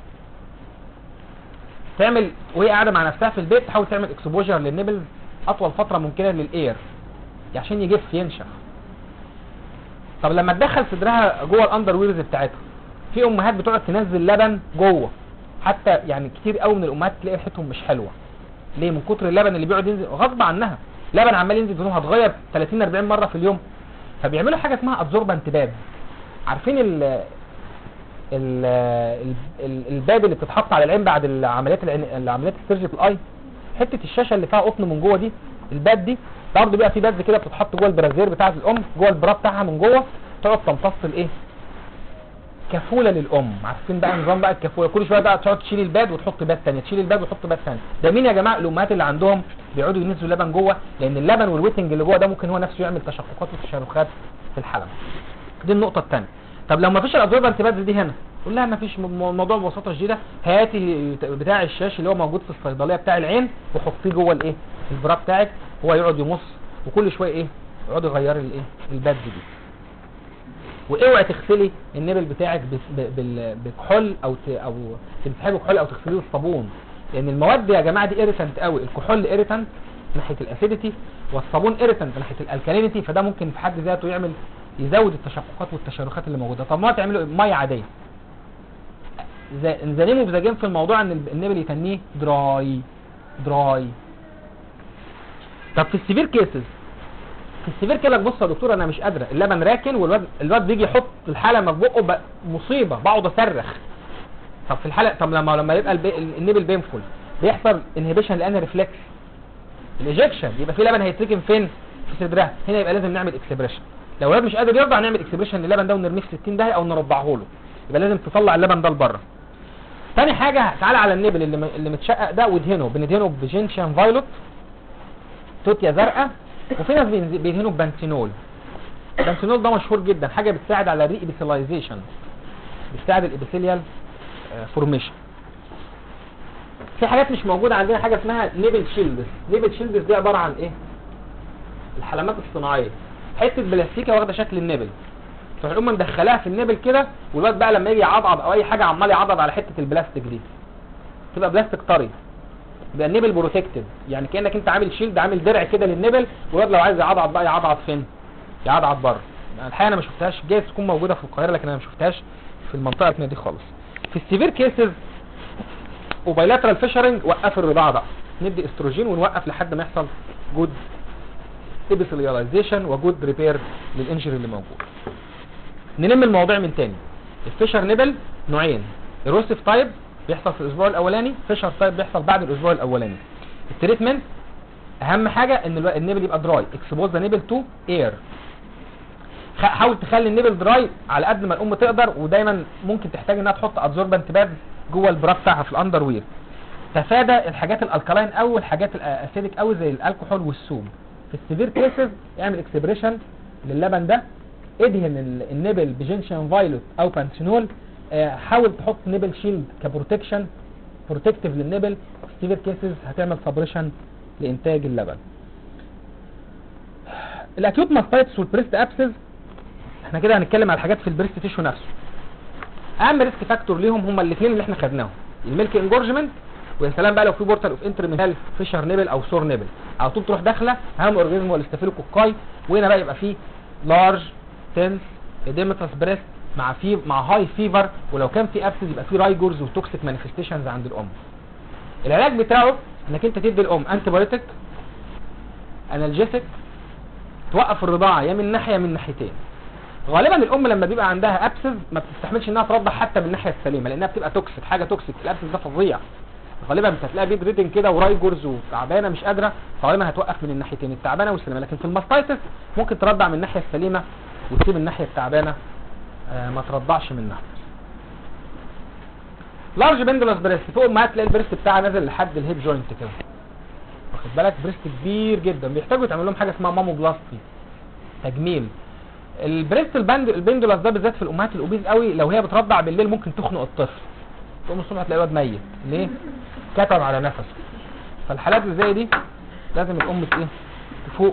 تعمل وهي قاعده مع نفسها في البيت تحاول تعمل اكسبوجر للنبل اطول فتره ممكنه للاير عشان يجف ينشف طب لما تدخل صدرها جوه الاندر ويرز بتاعتها في امهات بتقعد تنزل لبن جوه حتى يعني كتير قوي من الامهات تلاقي ريحتهم مش حلوه ليه من كتر اللبن اللي بيقعد ينزل غصب عنها لبن عمال ينزل هدومها هتغير 30 40 مره في اليوم فبيعملوا حاجه اسمها ابزوربنت باب عارفين ال ال ال- ال- الباب اللي بتتحط على العين بعد العمليات العين العمليات السيرجيكال اي حته الشاشه اللي فيها قطن من جوه دي الباب دي برضه بيبقى في باب كده بتتحط جوه البرازير بتاعه الام جوه البرا بتاعها من جوه تقعد تمتص الايه كفوله للام عارفين بقى نظام بقى الكفوله كل شويه بقى تقعد تشيل الباب وتحط باب ثانيه تشيل الباب وتحط باب ثانيه ده مين يا جماعه الامهات اللي عندهم بيقعدوا ينزلوا لبن جوه لان اللبن والويتنج اللي جوه ده ممكن هو نفسه يعمل تشققات وتشرخات في الحلم دي النقطه الثانيه طب لو ما فيش الابزوربنت بادز دي هنا قول لها ما فيش م- الموضوع ببساطه شديده هاتي بتاع الشاش اللي هو موجود في الصيدليه بتاع العين وحطيه جوه الايه البرا بتاعك هو يقعد يمص وكل شويه ايه يقعد يغير الايه البادز دي واوعي تغسلي النبل بتاعك بس- ب- بال- بكحول او ت... او تمسحيه بكحول او تغسليه بالصابون لان المواد يا جماعه دي ايريتنت قوي الكحول ايريتنت ناحيه الاسيديتي والصابون ايريتنت ناحيه الالكالينيتي فده ممكن في حد ذاته يعمل يزود التشققات والتشرخات اللي موجوده طب ما تعملوا إيه؟ ميه عاديه ز- انزلموا بزاجين في الموضوع ان الب- النبل يتنيه دراي دراي طب في السيفير كيسز في السيفير كده بص يا دكتور انا مش قادره اللبن راكن والواد الواد بيجي يحط الحلمه في بقه بقى مصيبه بقعد اصرخ طب في الحلقه طب لما لما يبقى البي... النبل بينفل بيحصل انهبيشن لان ريفلكس الايجكشن يبقى في لبن هيتركن فين في صدرها هنا يبقى لازم نعمل اكسبريشن لو الولاد مش قادر يرضع نعمل اكسبريشن للبن ده ونرميه في 60 داهيه او نرضعه له يبقى لازم تطلع اللبن ده لبره تاني حاجه تعالى على النبل اللي م- اللي متشقق ده وادهنه بندهنه بجينشان فايلوت توتيا زرقاء وفي ناس بينز- بيدهنوا ببنسينول البنسينول ده مشهور جدا حاجه بتساعد على الري ابيثيلايزيشن بتساعد الابيثيليال فورميشن في حاجات مش موجوده عندنا حاجه اسمها نيبل شيلدز نيبل شيلدز دي عباره عن ايه الحلمات الصناعيه حته بلاستيكه واخده شكل النبل تروح الام مدخلاها في النبل كده والواد بقى لما يجي يعضعض او اي حاجه عمال يعضعض على حته البلاستيك دي تبقى بلاستيك طري يبقى النبل بروتكتد يعني كانك انت عامل شيلد عامل درع كده للنبل والواد لو عايز يعضعض بقى يعضعض فين يعضعض بره الحقيقه انا ما شفتهاش جايز تكون موجوده في القاهره لكن انا ما شفتهاش في المنطقه دي خالص في السيفير كيسز وبايلاترال فيشرنج وقف الرضاعه بقى ندي استروجين ونوقف لحد ما يحصل جود ابيثيلياليزيشن وجود ريبير للانجري اللي موجود نلم المواضيع من تاني الفيشر نبل نوعين ايروسيف تايب بيحصل في الاسبوع الاولاني فيشر تايب بيحصل بعد الاسبوع الاولاني التريتمنت اهم حاجه ان الو- النبل يبقى دراي اكسبوز ذا نبل تو اير حاول تخلي النبل دراي على قد ما الام تقدر ودايما ممكن تحتاج انها تحط ادزوربنت باد جوه البرا بتاعها في الاندر وير تفادى الحاجات الالكالاين او الحاجات الاسيدك قوي زي الكحول والسوم في السيفير كيسز اعمل اكسبريشن للبن ده ادهن ال- النبل بجنشن فايلوت او بانسينول آه، حاول تحط نبل شيلد كبروتكشن بروتكتيف للنبل في السيفير كيسز هتعمل سبريشن لانتاج اللبن الاكيوت ماستايتس والبريست ابسز احنا كده هنتكلم على الحاجات في البريست تيشو نفسه اهم ريسك فاكتور ليهم هما الاثنين اللي احنا خدناهم الميلك انجورجمنت ويا سلام بقى لو في بورتال اوف انترمينال فيشر نيبل او سور نيبل على طول تروح داخله اهم اورجانيزم هو الاستافيلوكوكاي وهنا بقى يبقى فيه لارج تنس اديمتاس بريست مع في مع هاي فيفر ولو كان في ابسز يبقى في رايجورز وتوكسيك مانيفستيشنز عند الام العلاج بتاعه انك انت تدي الام انتي بايوتيك انالجيسيك توقف الرضاعه يا من ناحيه من ناحيتين غالبا الام لما بيبقى عندها ابسز ما بتستحملش انها ترضع حتى من الناحيه السليمه لانها بتبقى توكسيك حاجه توكسيك الابسز ده فظيع غالبا مش هتلاقيها بيد ريدنج كده ورايجورز وتعبانه مش قادره فغالبا هتوقف من الناحيتين التعبانه والسليمه لكن في الماستايتس ممكن ترضع من الناحيه السليمه وتسيب الناحيه التعبانه آه ما ترضعش منها لارج بندلس بريست فوق ما هتلاقي البريست بتاعها نازل لحد الهيب جوينت كده واخد بالك بريست كبير جدا بيحتاجوا يتعمل لهم حاجه اسمها ماموبلاستي تجميل البريست البند البندولس ده بالذات في الامهات الاوبيز قوي لو هي بترضع بالليل ممكن تخنق الطفل تقوم الصبح تلاقي الواد ميت ليه كتم على نفسه فالحالات اللي زي دي لازم الام ت- ايه تفوق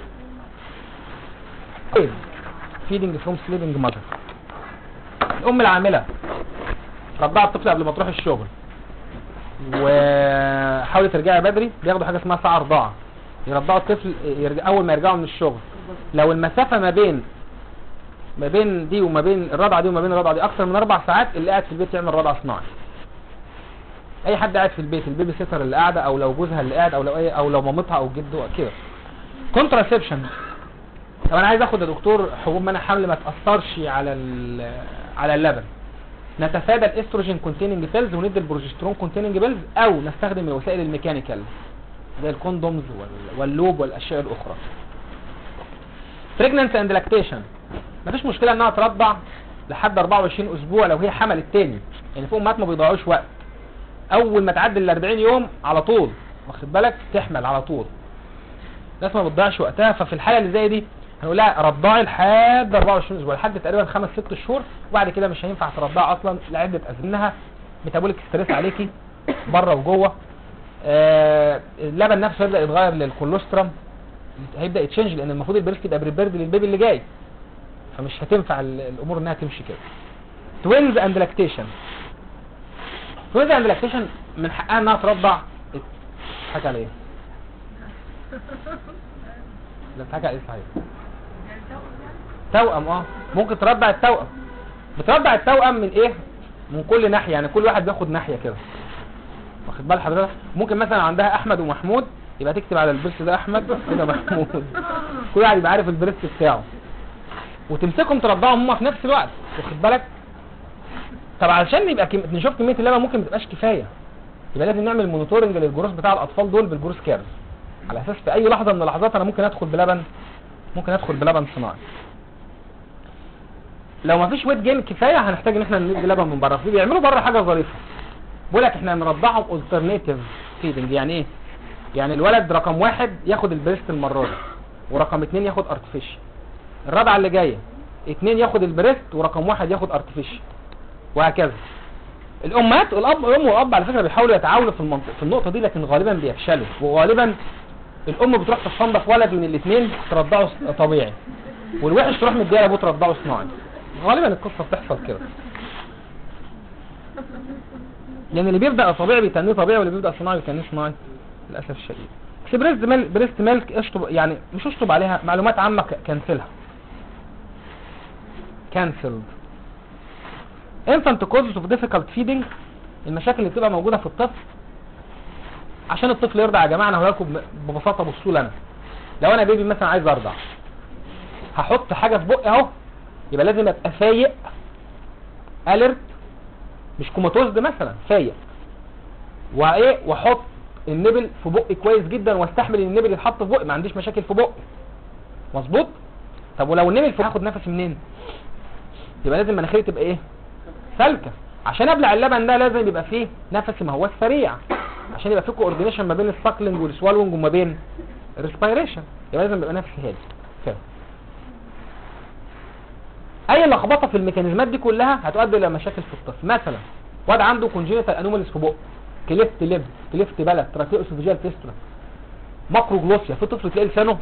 فيدنج فروم سليبنج ماذر الام العامله رضعت الطفل قبل ما تروح الشغل وحاولت ترجعي بدري بياخدوا حاجه اسمها ساعه رضاعه يرضعوا الطفل يرجع اول ما يرجعوا من الشغل لو المسافه ما بين ما بين دي وما بين الرضعه دي وما بين الرضعه دي اكتر من اربع ساعات اللي قاعد في البيت يعمل رضعه صناعي اي حد قاعد في البيت البيبي سيتر اللي قاعده او لو جوزها اللي قاعد او لو ايه او لو مامتها او جده كده كونتراسبشن طب انا عايز اخد يا دكتور حبوب منع حمل ما تاثرش على ال- على اللبن نتفادى الاستروجين كونتيننج بيلز وندي البروجسترون كونتيننج بيلز او نستخدم الوسائل الميكانيكال زي الكوندومز وال- واللوب والاشياء الاخرى بريجننسي اند لاكتيشن مفيش مشكله انها ترضع لحد 24 اسبوع لو هي حملت تاني يعني في امهات ما بيضيعوش وقت اول ما تعدي ال 40 يوم على طول واخد بالك تحمل على طول الناس ما بتضيعش وقتها ففي الحاله اللي زي دي هنقول لها رضعي لحد 24 اسبوع لحد تقريبا خمس ست شهور وبعد كده مش هينفع ترضعي اصلا لعده اسباب ميتابوليك ستريس عليكي بره وجوه آه اللبن نفسه يبدا يتغير للكولوسترم هيبدا يتشنج لان المفروض البريست يبقى بريبيرد للبيبي اللي جاي فمش هتنفع ال- الامور انها تمشي كده توينز اند لاكتيشن توينز اند لاكتيشن من حقها انها ترضع حاجه على ايه؟ لا حاجه على ايه صحيح توأم اه ممكن ترضع التوأم بترضع التوأم من ايه من كل ناحيه يعني كل واحد بياخد ناحيه كده واخد بال حضرتك ممكن مثلا عندها احمد ومحمود يبقى تكتب على البريست ده احمد كده محمود كل واحد يبقى عارف البريست بتاعه وتمسكهم ترضعهم هم في نفس الوقت واخد بالك طب علشان يبقى كم... نشوف كميه اللبن ممكن ما تبقاش كفايه يبقى لازم نعمل مونيتورنج للجروس بتاع الاطفال دول بالجروس كيرز على اساس في اي لحظه من اللحظات انا ممكن ادخل بلبن ممكن ادخل بلبن صناعي لو ما فيش ويت جين كفايه هنحتاج ان احنا ندي لبن من بره في بيعملوا بره حاجه ظريفه بيقول لك احنا هنرضعهم الترناتيف فيدنج يعني ايه يعني الولد رقم واحد ياخد البريست المره دي ورقم اتنين ياخد ارتفيشال الرابعه اللي جايه اتنين ياخد البريست ورقم واحد ياخد ارتفيشال وهكذا الامهات الاب الام والاب على فكره بيحاولوا يتعاونوا في المنطقه في النقطه دي لكن غالبا بيفشلوا وغالبا الام بتروح تستنضف ولد من الاثنين ترضعه طبيعي والوحش تروح مديها لابوه ترضعه صناعي غالبا القصه بتحصل كده يعني اللي بيبدا طبيعي بيتنيه طبيعي واللي بيبدا صناعي بيتنيه صناعي للاسف الشديد بس بريست ميلك بريست ميلك اشطب يعني مش اشطب عليها معلومات عامه ك- كنسلها كانسلد infant causes of difficult feeding المشاكل اللي بتبقى موجوده في الطفل عشان الطفل يرضع يا جماعه انا هقول لكم ببساطه بصوا لي انا لو انا بيبي مثلا عايز ارضع هحط حاجه في بقي اهو يبقى لازم ابقى فايق اليرت مش كوماتوزد مثلا فايق وايه واحط النبل في بقي كويس جدا واستحمل ان النبل يتحط في بقي ما عنديش مشاكل في بقي مظبوط طب ولو النبل في هاخد نفسي منين يبقى لازم مناخيري تبقى ايه سالكه عشان ابلع اللبن ده لازم يبقى فيه نفس ما هو سريع عشان يبقى فيه كوردينيشن ما بين الساكلينج والسوالونج وما بين الريسبيريشن يبقى لازم يبقى نفس هادي كده اي لخبطه في الميكانيزمات دي كلها هتؤدي الى مشاكل في الطفل مثلا واد عنده كونجينيتال انوماليز في بقه كليفت لب كليفت بلد تراكيو اسوفيجيال فيستولا ماكرو جلوسيا في طفل تلاقي لسانه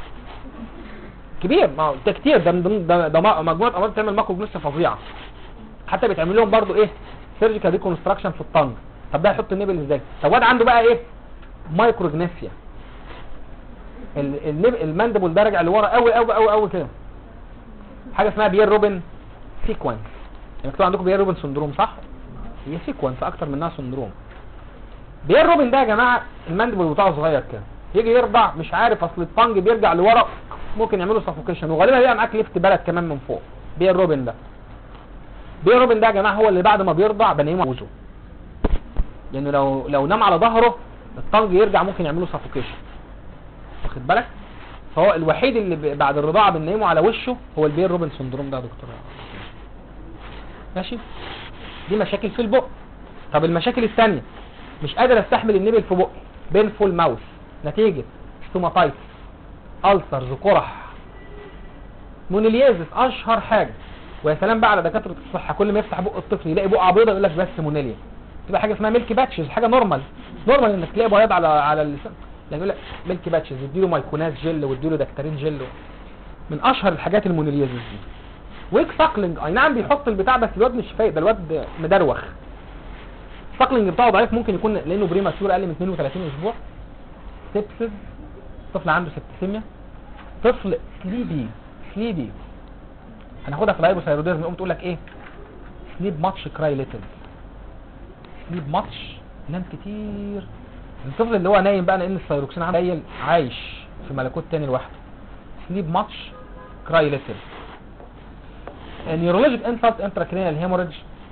كبير ما هو ده كتير ده من ضمن- ده, ده م- مجموعه امراض بتعمل ماكرو جلوسيا فظيعه حتى بيتعمل لهم برضو ايه سيرجيكال ريكونستراكشن في الطنج طب ده هيحط النبل ازاي طب واد عنده بقى ايه مايكرو جناسيا ال- النب... الماندبل ده راجع لورا قوي قوي قوي قوي كده حاجه اسمها بيير روبن سيكونس يعني مكتوب عندكم بيير روبن سندروم صح هي سيكونس اكتر منها سندروم بيير روبن ده يا جماعه الماندبل بتاعه صغير كده يجي يرضع مش عارف اصل الطنج بيرجع لورا ممكن يعملوا سفوكيشن وغالبا بيبقى معاك ليفت بلد كمان من فوق بيير روبن ده بيير روبن ده يا جماعه هو اللي بعد ما بيرضع بنيمه عوزه يعني لو لو نام على ظهره الطنج يرجع ممكن يعملوا سفوكيشن واخد بالك فهو الوحيد اللي ب- بعد الرضاعه بننيمه على وشه هو البير روبن سندروم ده يا دكتور ماشي دي مشاكل في البق طب المشاكل الثانيه مش قادر استحمل النبل في بقي بينفول ماوس نتيجه ستوماتايتس ألسرز قرح مونيليازس اشهر حاجه ويا سلام بقى على دكاتره الصحه كل ما يفتح بق الطفل يلاقي بقعه بيضاء يقول لك بس مونيليا تبقى حاجه اسمها ميلكي باتشز حاجه نورمال نورمال انك تلاقي بياض على على اللسان لكن يقول لك ميلكي باتشز يديله مايكوناز جل ويديله دكتارين جل من اشهر الحاجات المونيليازس دي ويك ساكلينج اي نعم بيحط البتاع بس الواد مش فايق ده الواد مدروخ الساكلينج بتاعه ضعيف ممكن يكون لانه بريماتور اقل من 32 اسبوع سيبسز طفل عنده سبتسيميا طفل سليبي سليبي هناخدها في الهايبوثايروديزم يقوم تقول لك ايه سليب ماتش كراي ليتل سليب ماتش نام كتير الطفل اللي هو نايم بقى لان الثيروكسين عنده قليل عايش في ملكوت تاني لوحده سليب ماتش كراي ليتل نيورولوجيك انسلت انتراكرينال هيموريدج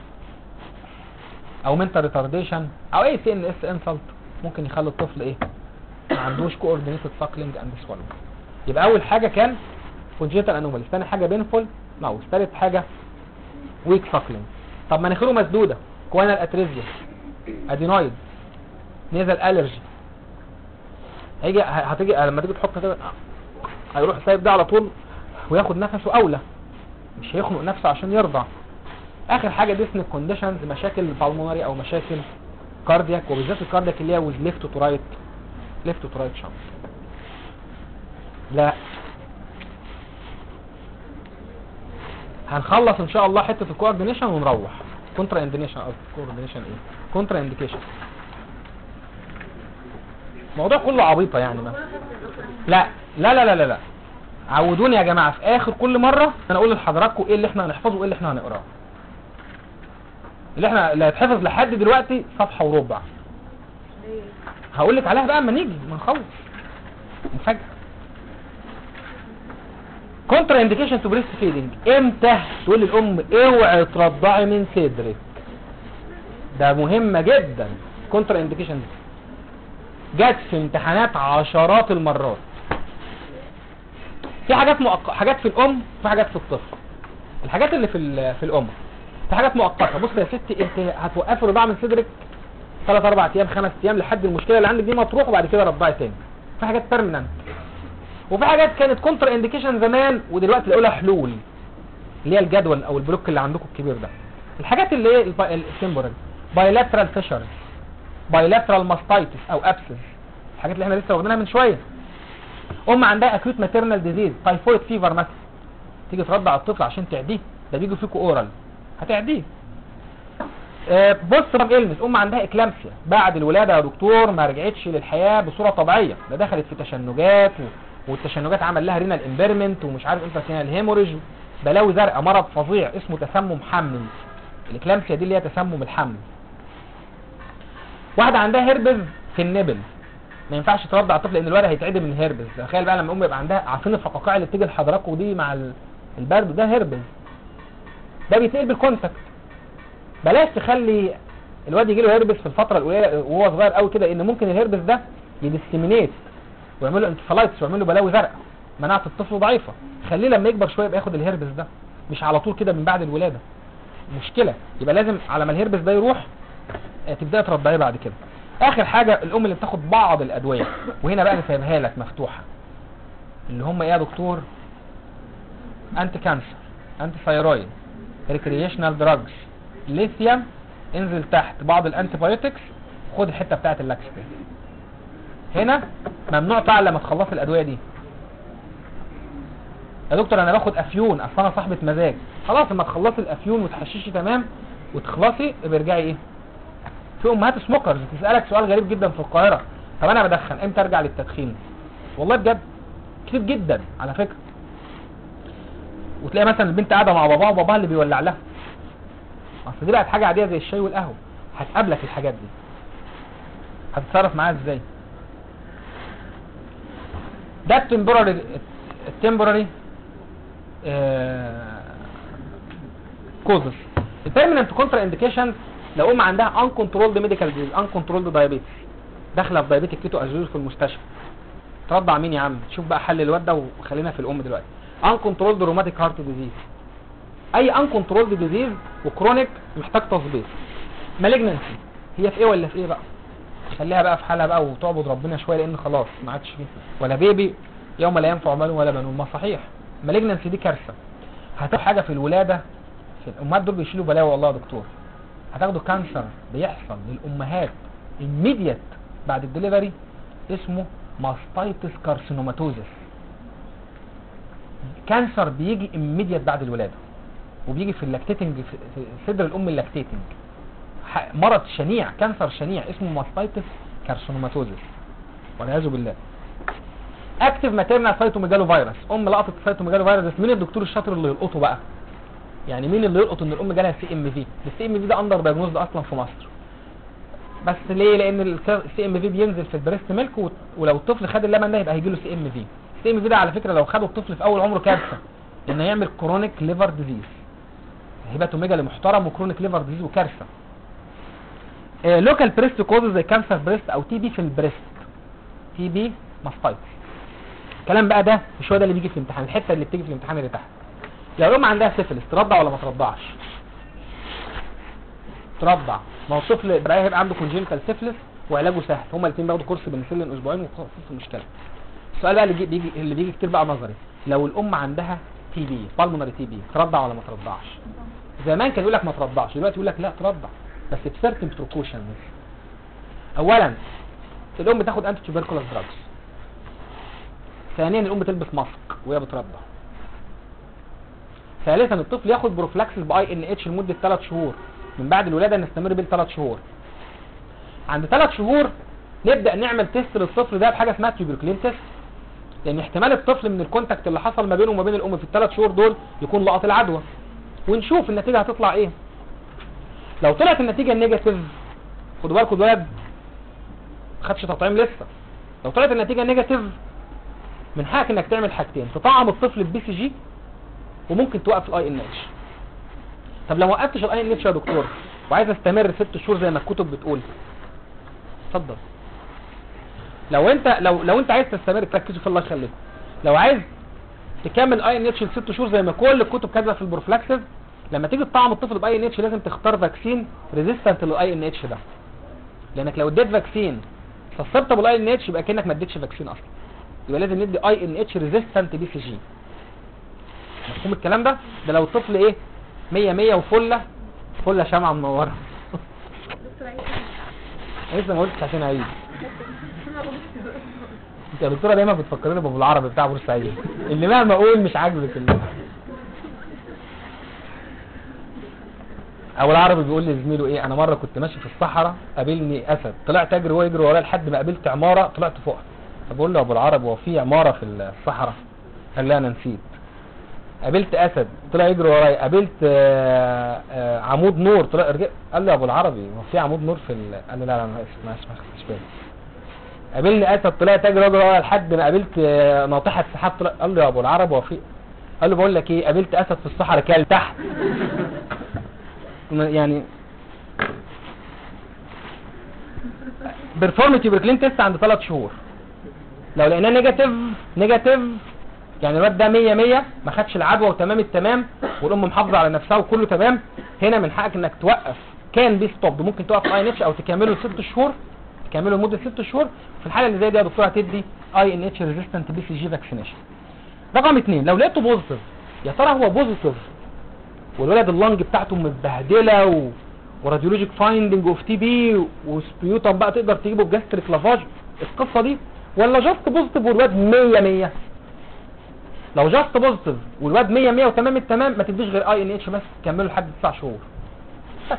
او منتال ريتارديشن او اي سي ان اس انسلت ممكن يخلي الطفل ايه ما عندوش كوردينيتد ساكلينج اند سوالنج يبقى اول حاجه كان كونجيتال انوماليز ثاني حاجه بينفول ماوس ثالث حاجه ويك ساكلينج طب مناخيره مسدوده كوانال اتريزيا ادينويد نيزل الرجي هيجي هتيجي لما تيجي تحط كده هيروح سايب ده على طول وياخد نفسه اولى مش هيخنق نفسه عشان يرضع اخر حاجه ديسنك كونديشنز مشاكل بالمونري او مشاكل كاردياك وبالذات الكاردياك اللي هي ويز ليفت تو رايت ليفت تو رايت شانس لا هنخلص ان شاء الله حته الكوردينيشن ونروح كونترا اندينيشن قصدي كوردينيشن ايه كونترا انديكيشن الموضوع كله عبيطه يعني ما لا لا لا لا لا, لا. عودوني يا جماعه في اخر كل مره انا اقول لحضراتكم ايه اللي احنا هنحفظه وايه اللي احنا هنقراه اللي احنا اللي هيتحفظ لحد دلوقتي صفحه وربع هقول لك عليها بقى اما نيجي ما نخلص مفاجاه كونترا انديكيشن تو بريست فيدنج امتى تقول للام اوعي ترضعي من صدرك ده مهمه جدا كونترا انديكيشن جت في امتحانات عشرات المرات في حاجات مؤق... حاجات في الام في حاجات في الطفل الحاجات اللي في ال... في الام في حاجات مؤقته بص يا ستي انت هتوقفي الرضاعه من صدرك ثلاث اربع ايام خمس ايام لحد المشكله اللي عندك دي ما تروح وبعد كده رضعي تاني في حاجات بيرمننت وفي حاجات كانت كونتر انديكيشن زمان ودلوقتي لقوا لها حلول اللي هي الجدول او البلوك اللي عندكم الكبير ده الحاجات اللي هي التمبورال بايلاترال فيشرز بايلاترال ماستايتس او ابسس الحاجات اللي احنا لسه واخدينها من شويه ام عندها اكيوت ماتيرنال ديزيز تايفويد فيفر مثلا تيجي ترضع الطفل عشان تعديه ده بيجي فيكوا اورال هتعديه آه، بص طب إلمس ام عندها اكلامسيا بعد الولاده يا دكتور ما رجعتش للحياه بصوره طبيعيه ده دخلت في تشنجات و... والتشنجات عمل لها رينال امبيرمنت ومش عارف امتى كان الهيموريج بلاوي زرقاء مرض فظيع اسمه تسمم حمل الاكلامسيا دي اللي هي تسمم الحمل واحده عندها هربز في النبل ما ينفعش ترضع الطفل لان الولد هيتعدم من هربز تخيل بقى لما ام يبقى عندها عارفين الفقاقيع اللي بتيجي لحضراتكم دي مع ال- البرد ده هربز ده بيتنقل بالكونتاكت بلاش تخلي الواد يجي له هربس في الفتره الاولى وهو صغير قوي كده ان ممكن الهربس ده يديسيمينيت ويعمل له انتفالايتس ويعمل له بلاوي زرقاء مناعه الطفل ضعيفه خليه لما يكبر شويه يبقى ياخد الهربس ده مش على طول كده من بعد الولاده مشكله يبقى لازم على ما الهربس ده يروح آه، تبداي ترضعيه بعد كده اخر حاجه الام اللي بتاخد بعض الادويه وهنا بقى انا سايبها لك مفتوحه اللي هم ايه يا دكتور انتي كانسر انتي ثايرويد ريكريشنال دراجز ليثيوم انزل تحت بعض الانتي بايوتكس خد الحته بتاعه اللاكستين هنا ممنوع فعلا لما تخلصي الادويه دي يا دكتور انا باخد افيون اصل انا صاحبه مزاج خلاص لما تخلصي الافيون وتحششي تمام وتخلصي ابقى ارجعي ايه في امهات سموكرز تسالك سؤال غريب جدا في القاهره طب انا بدخن امتى ارجع للتدخين والله بجد كتير جدا على فكره وتلاقي مثلا البنت قاعده مع باباها وباباها اللي بيولع لها اصل دي بقت حاجه عاديه زي الشاي والقهوه هتقابلك الحاجات دي هتتصرف معاها ازاي ده التمبراري التمبراري كوزز البيرمننت كونترا انديكيشن لو ام عندها ان كنترولد ميديكال ديز ان كنترولد دايابيتس داخله في دايابيتك كيتو ازوز في المستشفى ترضع مين يا عم شوف بقى حل الواد ده وخلينا في الام دلوقتي ان كنترولد روماتيك هارت ديزيز اي ان كنترولد ديزيز وكرونيك محتاج تظبيط مالجنسي هي في ايه ولا في ايه بقى خليها بقى في حالها بقى وتعبد ربنا شويه لان خلاص ما عادش فيه ولا بيبي يوم لا ينفع مال ولا بنون ما صحيح مالجنسي دي كارثه هتاخد حاجه في الولاده في الامهات دول بيشيلوا بلاوي والله يا دكتور هتاخدوا كانسر بيحصل للامهات immediate بعد الدليفري اسمه ماستايتس كارسينوماتوزس كانسر بيجي immediate بعد الولاده وبيجي في اللاكتيتنج في في صدر الام اللاكتيتنج ح- مرض شنيع كانسر شنيع اسمه ماستايتس كارسينوماتوزس والعياذ بالله اكتف ماتيرنال سايتوميجالو فيروس ام لقطت سايتوميجالو فيروس مين الدكتور الشاطر اللي يلقطه بقى يعني مين اللي يلقط ان الام جالها سي ام في السي ام في ده اندر دايجنوز ده اصلا في مصر بس ليه لان السي ام في بينزل في البريست ميلك وت- ولو الطفل خد اللبن ده يبقى هيجي له سي ام في السي ام في ده على فكره لو خده الطفل في اول عمره كارثه لان هيعمل كرونيك ليفر ديزيز هيباتوميجالي محترم وكرونيك ليفر ديزيز وكارثه لوكال بريست كوزز زي كانسر بريست او تي بي في البريست تي بي ماستايتس الكلام بقى ده مش هو ده اللي بيجي في الامتحان الحته اللي بتيجي في الامتحان اللي تحت لو الام عندها سيفلس ترضع ولا ما ترضعش ترضع ما هو الطفل بقى هيبقى عنده كونجنتال سيفلس وعلاجه سهل هما الاثنين بياخدوا كورس بنسلين اسبوعين وخلاص المشكله السؤال بقى اللي بيجي, بيجي اللي بيجي كتير بقى نظري لو الام عندها تي بي بالمونري تي بي ترضع ولا ما ترضعش زمان كان يقول لك ما ترضعش دلوقتي يقول لك لا ترضع بس بسيرتن بروكوشنز اولا الام تاخد انتي تيوبركولاس دراجز ثانيا الام تلبس ماسك وهي بترضع ثالثا الطفل ياخد بروفلاكسس باي ان اتش لمده 3 شهور من بعد الولاده نستمر بيه 3 شهور عند 3 شهور نبدا نعمل تيست للطفل ده بحاجه اسمها تيوبركلين تيست لان احتمال الطفل من الكونتاكت اللي حصل ما بينه وما بين الام في الثلاث شهور دول يكون لقط العدوى ونشوف النتيجه هتطلع ايه لو طلعت النتيجه نيجاتيف خدوا بالكم الولد ما خدش تطعيم لسه لو طلعت النتيجه نيجاتيف من حقك انك تعمل حاجتين تطعم الطفل ببي سي جي وممكن توقف الاي ان اتش طب لو وقفتش الاي ان اتش يا دكتور وعايز استمر ست شهور زي ما الكتب بتقول اتفضل لو انت لو لو انت عايز تستمر تركزوا في الله يخليكم لو عايز تكمل اي ان اتش لست شهور زي ما كل الكتب كاتبه في البروفلاكسز لما تيجي تطعم الطفل باي ان اتش لازم تختار فاكسين ريزيستنت للاي ان اتش ده لانك لو اديت فاكسين سسبتبل اي ان اتش يبقى كانك ما اديتش فاكسين اصلا يبقى لازم ندي اي ان اتش ريزيستنت بي سي جي مفهوم الكلام ده ده لو الطفل ايه 100 100 وفله فله شمعه منوره دكتور عايز أنا لسه ما قلتش عشان اعيد انت يا دكتوره دايما بتفكرني بابو العربي بتاع بورسعيد اللي مهما اقول مش عاجبك ال- ابو العربي بيقول لزميله ايه انا مره كنت ماشي في الصحراء قابلني اسد طلعت اجري وهو يجري ورايا لحد ما قابلت عماره طلعت فوقها فبقول له يا ابو العربي هو في عماره في الصحراء قال لي انا نسيت قابلت اسد طلع يجري ورايا قابلت آه، آه، عمود نور طلع رجع قال لي يا ابو العربي هو في عمود نور في ال... قال لي لا لا انا اسف ما اسف ما خدتش بالي قابلني اسد طلعت اجري اجري ورايا لحد ما قابلت آه، ناطحه سحاب طلع قال له يا ابو العربي هو في قال له بقول لك ايه قابلت اسد في الصحراء كال تحت يعني بيرفورم تيوبركلين تيست عند ثلاث شهور لو لقيناه نيجاتيف نيجاتيف يعني الواد ده 100 100 ما خدش العدوى وتمام التمام والام محافظه على نفسها وكله تمام هنا من حقك انك توقف كان بي ستوب ممكن توقف اي ان اتش او تكمله لست شهور تكمله لمده ست شهور في الحاله اللي زي دي يا دكتور هتدي اي ان اتش ريزيستنت بي سي جي فاكسينيشن رقم اثنين لو لقيته بوزيتيف يا ترى هو بوزيتيف والولد اللنج بتاعته متبهدله و... وراديولوجيك فايندنج اوف تي بي وسبيوتم بقى تقدر تجيبه بجاستريك لافاج القصه دي ولا جاست بوزيتيف والواد 100 100 لو جاست بوزيتيف والواد 100 100 وتمام التمام ما تديش غير اي ان اتش بس تكمله لحد 9 شهور بس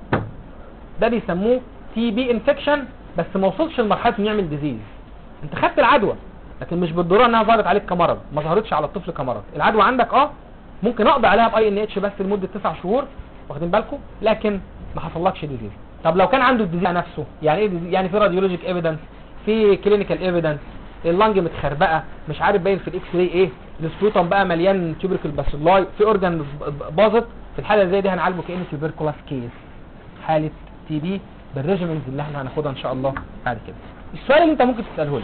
ده بيسموه تي بي انفكشن بس ما وصلش لمرحله انه يعمل ديزيز انت خدت العدوى لكن مش بالضروره انها ظهرت عليك كمرض ما ظهرتش على الطفل كمرض العدوى عندك اه ممكن اقضي عليها باي ان اتش بس لمده 9 شهور واخدين بالكم لكن ما حصلكش ديزيز طب لو كان عنده الديزيز نفسه يعني ايه disease؟ يعني في راديولوجيك ايفيدنس في كلينيكال ايفيدنس اللنج متخربقه مش عارف باين في الاكس راي ايه السبوتم بقى مليان تيوبركل باسيلاي في اورجان باظت في الحاله اللي زي دي هنعالجه كانه تيوبركولاس كيس حاله تي بي بالريجيمنز اللي احنا هناخدها ان شاء الله بعد كده السؤال اللي انت ممكن تساله لي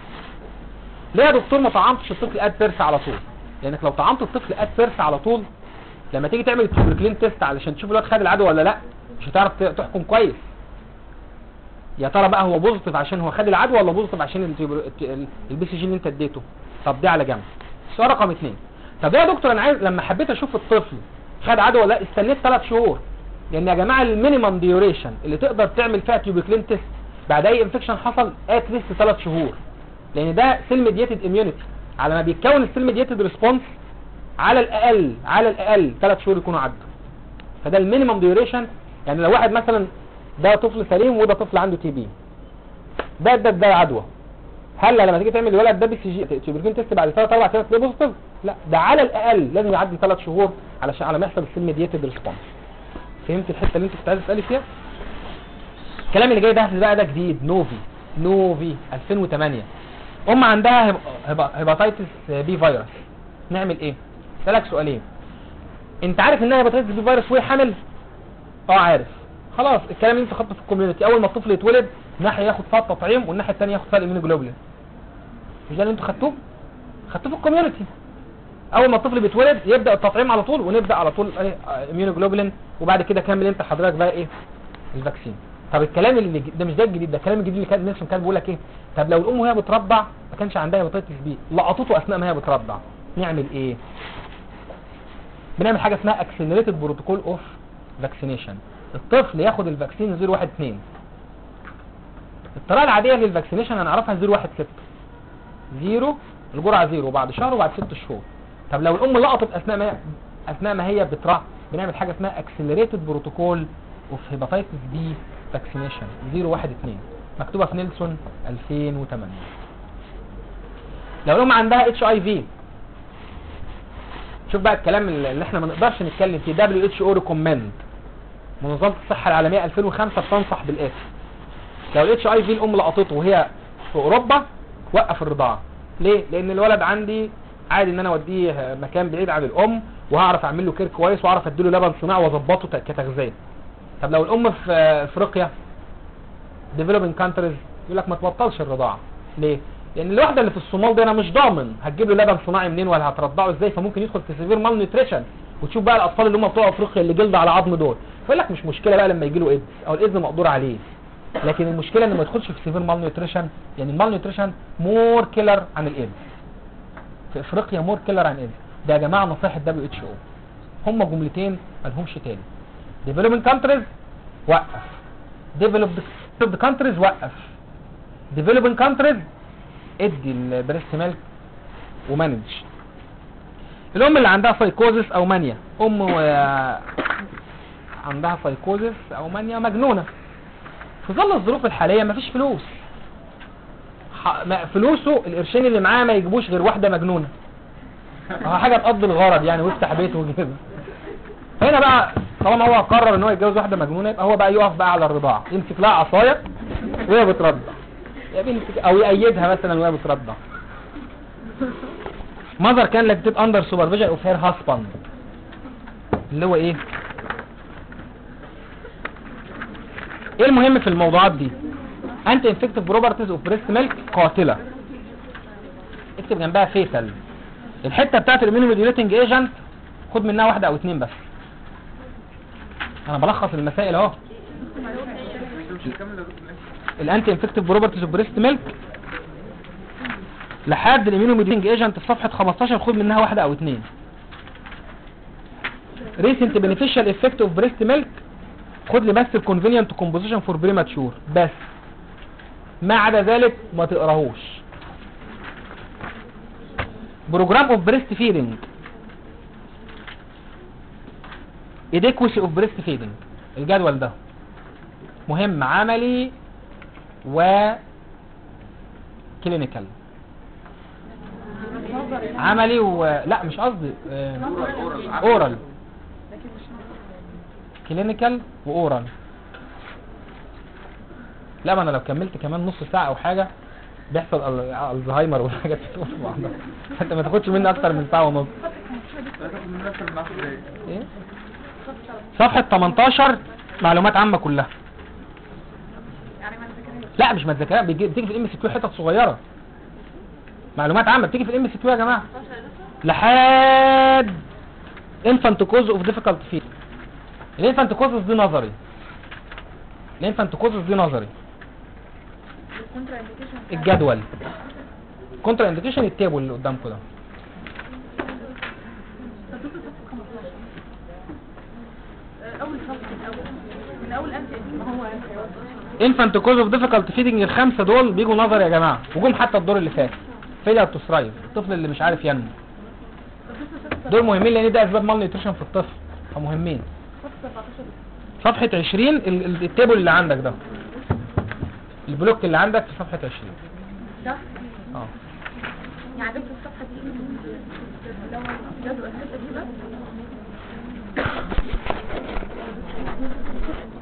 ليه يا دكتور ما طعمتش الطفل اد بيرس على طول لانك لو طعمت الطفل اد بيرس على طول لما تيجي تعمل التوبركلين تيست علشان تشوف الواد خد العدوى ولا لا مش هتعرف ت- تحكم كويس يا ترى بقى هو بوزيتيف عشان هو خد العدوى ولا بوزيتيف عشان البي سي جي اللي انت اديته طب دي على جنب السؤال رقم اثنين طب يا دكتور انا عايز لما حبيت اشوف الطفل خد عدوى ولا لا استنيت ثلاث شهور لان يا جماعه المينيمم ديوريشن اللي تقدر تعمل فيها تيوبركلين تيست بعد اي انفكشن حصل ات ليست ثلاث شهور لان ده سيل ميديتد اميونيتي على ما بيتكون السيل ميديتد ريسبونس على الاقل على الاقل ثلاث شهور يكونوا عدوا فده المينيمم ديوريشن يعني لو واحد مثلا ده طفل سليم وده طفل عنده تي بي ده ده ده عدوى هل لما تيجي تعمل الولد ده بي سي جي تيوبركلين تيست بعد ثلاث اربع ايام تلاقيه بوزيتيف لا ده على الاقل لازم يعدي ثلاث شهور علشان على ما يحصل السيل ميديتد ريسبونس فهمت الحته اللي انت كنت عايز تسالي فيها الكلام اللي جاي ده بقى ده جديد نوفي نوفي 2008 ام عندها هيباتيتس بي فيروس نعمل ايه اسالك سؤالين انت عارف انها هيباتيتس بي فيروس وهي حامل اه عارف خلاص الكلام اللي انت خدته في الكوميونتي اول ما الطفل يتولد ناحيه ياخد فيها التطعيم والناحيه الثانيه ياخد فيها الاميونوجلوبولين مش ده اللي انتوا خدتوه خدتوه في الكوميونتي اول ما الطفل بيتولد يبدا التطعيم على طول ونبدا على طول ايه اميونوجلوبولين وبعد كده كمل انت حضرتك بقى ايه الفاكسين طب الكلام اللي ده مش ده الجديد ده الكلام الجديد اللي كان نيلسون كان بيقول لك ايه طب لو الام وهي بترضع ما كانش عندها هيباتيتس بي لقطته اثناء ما هي بترضع نعمل ايه بنعمل حاجه اسمها اكسلريتد بروتوكول اوف فاكسينيشن الطفل ياخد الفاكسين 012 الطريقه العاديه للفاكسينيشن هنعرفها 016 0 الجرعه 0 وبعد شهر وبعد 6 شهور طب لو الام لقطت اثناء ما اثناء ما هي بترضع بنعمل حاجه اسمها اكسلريتد بروتوكول اوف هيباتيتس بي فاكسينيشن 012 مكتوبه في نيلسون 2008 لو الام عندها اتش اي في شوف بقى الكلام اللي احنا ما نقدرش نتكلم فيه دبليو اتش او ريكومند منظمه الصحه العالميه 2005 بتنصح بالاتي لو الاتش اي في الام لقطته وهي في اوروبا وقف الرضاعه ليه لان الولد عندي عادي ان انا اوديه مكان بعيد عن الام وهعرف اعمل له كير كويس واعرف اديله لبن صناعي واظبطه ت- كتغذيه طب لو الام في افريقيا ديفلوبينج كانتريز يقول لك ما تبطلش الرضاعه ليه لان الواحده اللي في الصومال دي انا مش ضامن هتجيب له لبن صناعي منين ولا هترضعه ازاي فممكن يدخل في سيفير مال نيوتريشن وتشوف بقى الاطفال اللي هم بتوع افريقيا اللي جلد على عظم دول فيقول لك مش مشكله بقى لما يجي له ايدز او الايدز مقدور عليه لكن المشكله انه ما يدخلش في سيفير مال نيوتريشن يعني المال نيوتريشن مور كيلر عن الايدز في افريقيا مور كيلر عن الايدز ده يا جماعه نصائح الدبليو اتش او هم جملتين ما لهمش تاني ديفلوبينج كانتريز وقف ديفلوبد كانتريز وقف ديفلوبينج كانتريز ادي البريست ميلك ومانج الام اللي عندها سايكوزس او مانيا ام و... عندها سايكوزس او مانيا مجنونه في ظل الظروف الحاليه مفيش فلوس ح- ما- فلوسه القرشين اللي معاه ما يجيبوش غير واحده مجنونه هو حاجه تقضي الغرض يعني ويفتح بيته وكده هنا بقى طالما هو قرر ان هو يتجوز واحده مجنونه يبقى هو بقى يقف بقى على الرضاعه يمسك لها عصايه وهي بترضع يا بنتي او يأيدها مثلا وهي بترضع ماذر كان لاكتيت اندر سوبرفيجن اوف هير هاسباند اللي هو ايه ايه المهم في الموضوعات دي انتي انفكتيف بروبرتيز اوف بريست ميلك قاتله اكتب جنبها فيتال الحته بتاعت الامينوموديوليتنج ايجنت خد منها واحده او اتنين بس انا بلخص المسائل اهو مش هنكمل يا دكتور ليه؟ الانتي انفكتيف بروبرتيز اوف بريست ميلك لحد الامينوموديوليتنج ايجنت في صفحه 15 خد منها واحده او اتنين ريسنت بينيفيشال افكت اوف بريست ميلك خد لي بس الكونفينينت كومبوزيشن فور بريماتشور بس ما عدا ذلك ما تقراهوش بروجرام اوف بريست فيدنج اديكوسي اوف بريست فيدنج الجدول ده مهم عملي و كلينيكال عملي و لا مش قصدي آه، اورال كلينيكال واورال لا ما انا لو كملت كمان نص ساعه او حاجه بيحصل ال- الزهايمر والحاجات دي في بعضها انت ما تاخدش مني اكتر من ساعه ونص لا تاخد من نفس من 10 دقايق ايه صفحه 18 معلومات عامه كلها يعني ما نذاكرهاش لا مش ما تذاكرها بيجي- بتيجي في الام سي كيو حتت صغيره معلومات عامه بتيجي في الام سي كيو يا جماعه لحد انفانت كوز اوف ديفيكالت فيل الانفانت كوزز دي نظري الانفانت كوزز دي نظري الكونترا انديكيشن الجدول كونترا انديكيشن التيبل اللي قدامكم ده اول صفحه الاول من اول انت ما هو انفانت كوز اوف ديفيكالت فيدنج الخمسه دول بيجوا نظري يا جماعه وجم حتى الدور اللي فات فيلر تو ثرايف الطفل اللي مش عارف ينمو دول مهمين لان ده اسباب مال نيوتريشن في الطفل فمهمين صفحه 17 صفحة 20 ال- ال- التيبل اللي عندك ده البلوك اللي عندك في صفحة 20 ده اه يعني عجبت الصفحه دي لو جدول الحته دي بس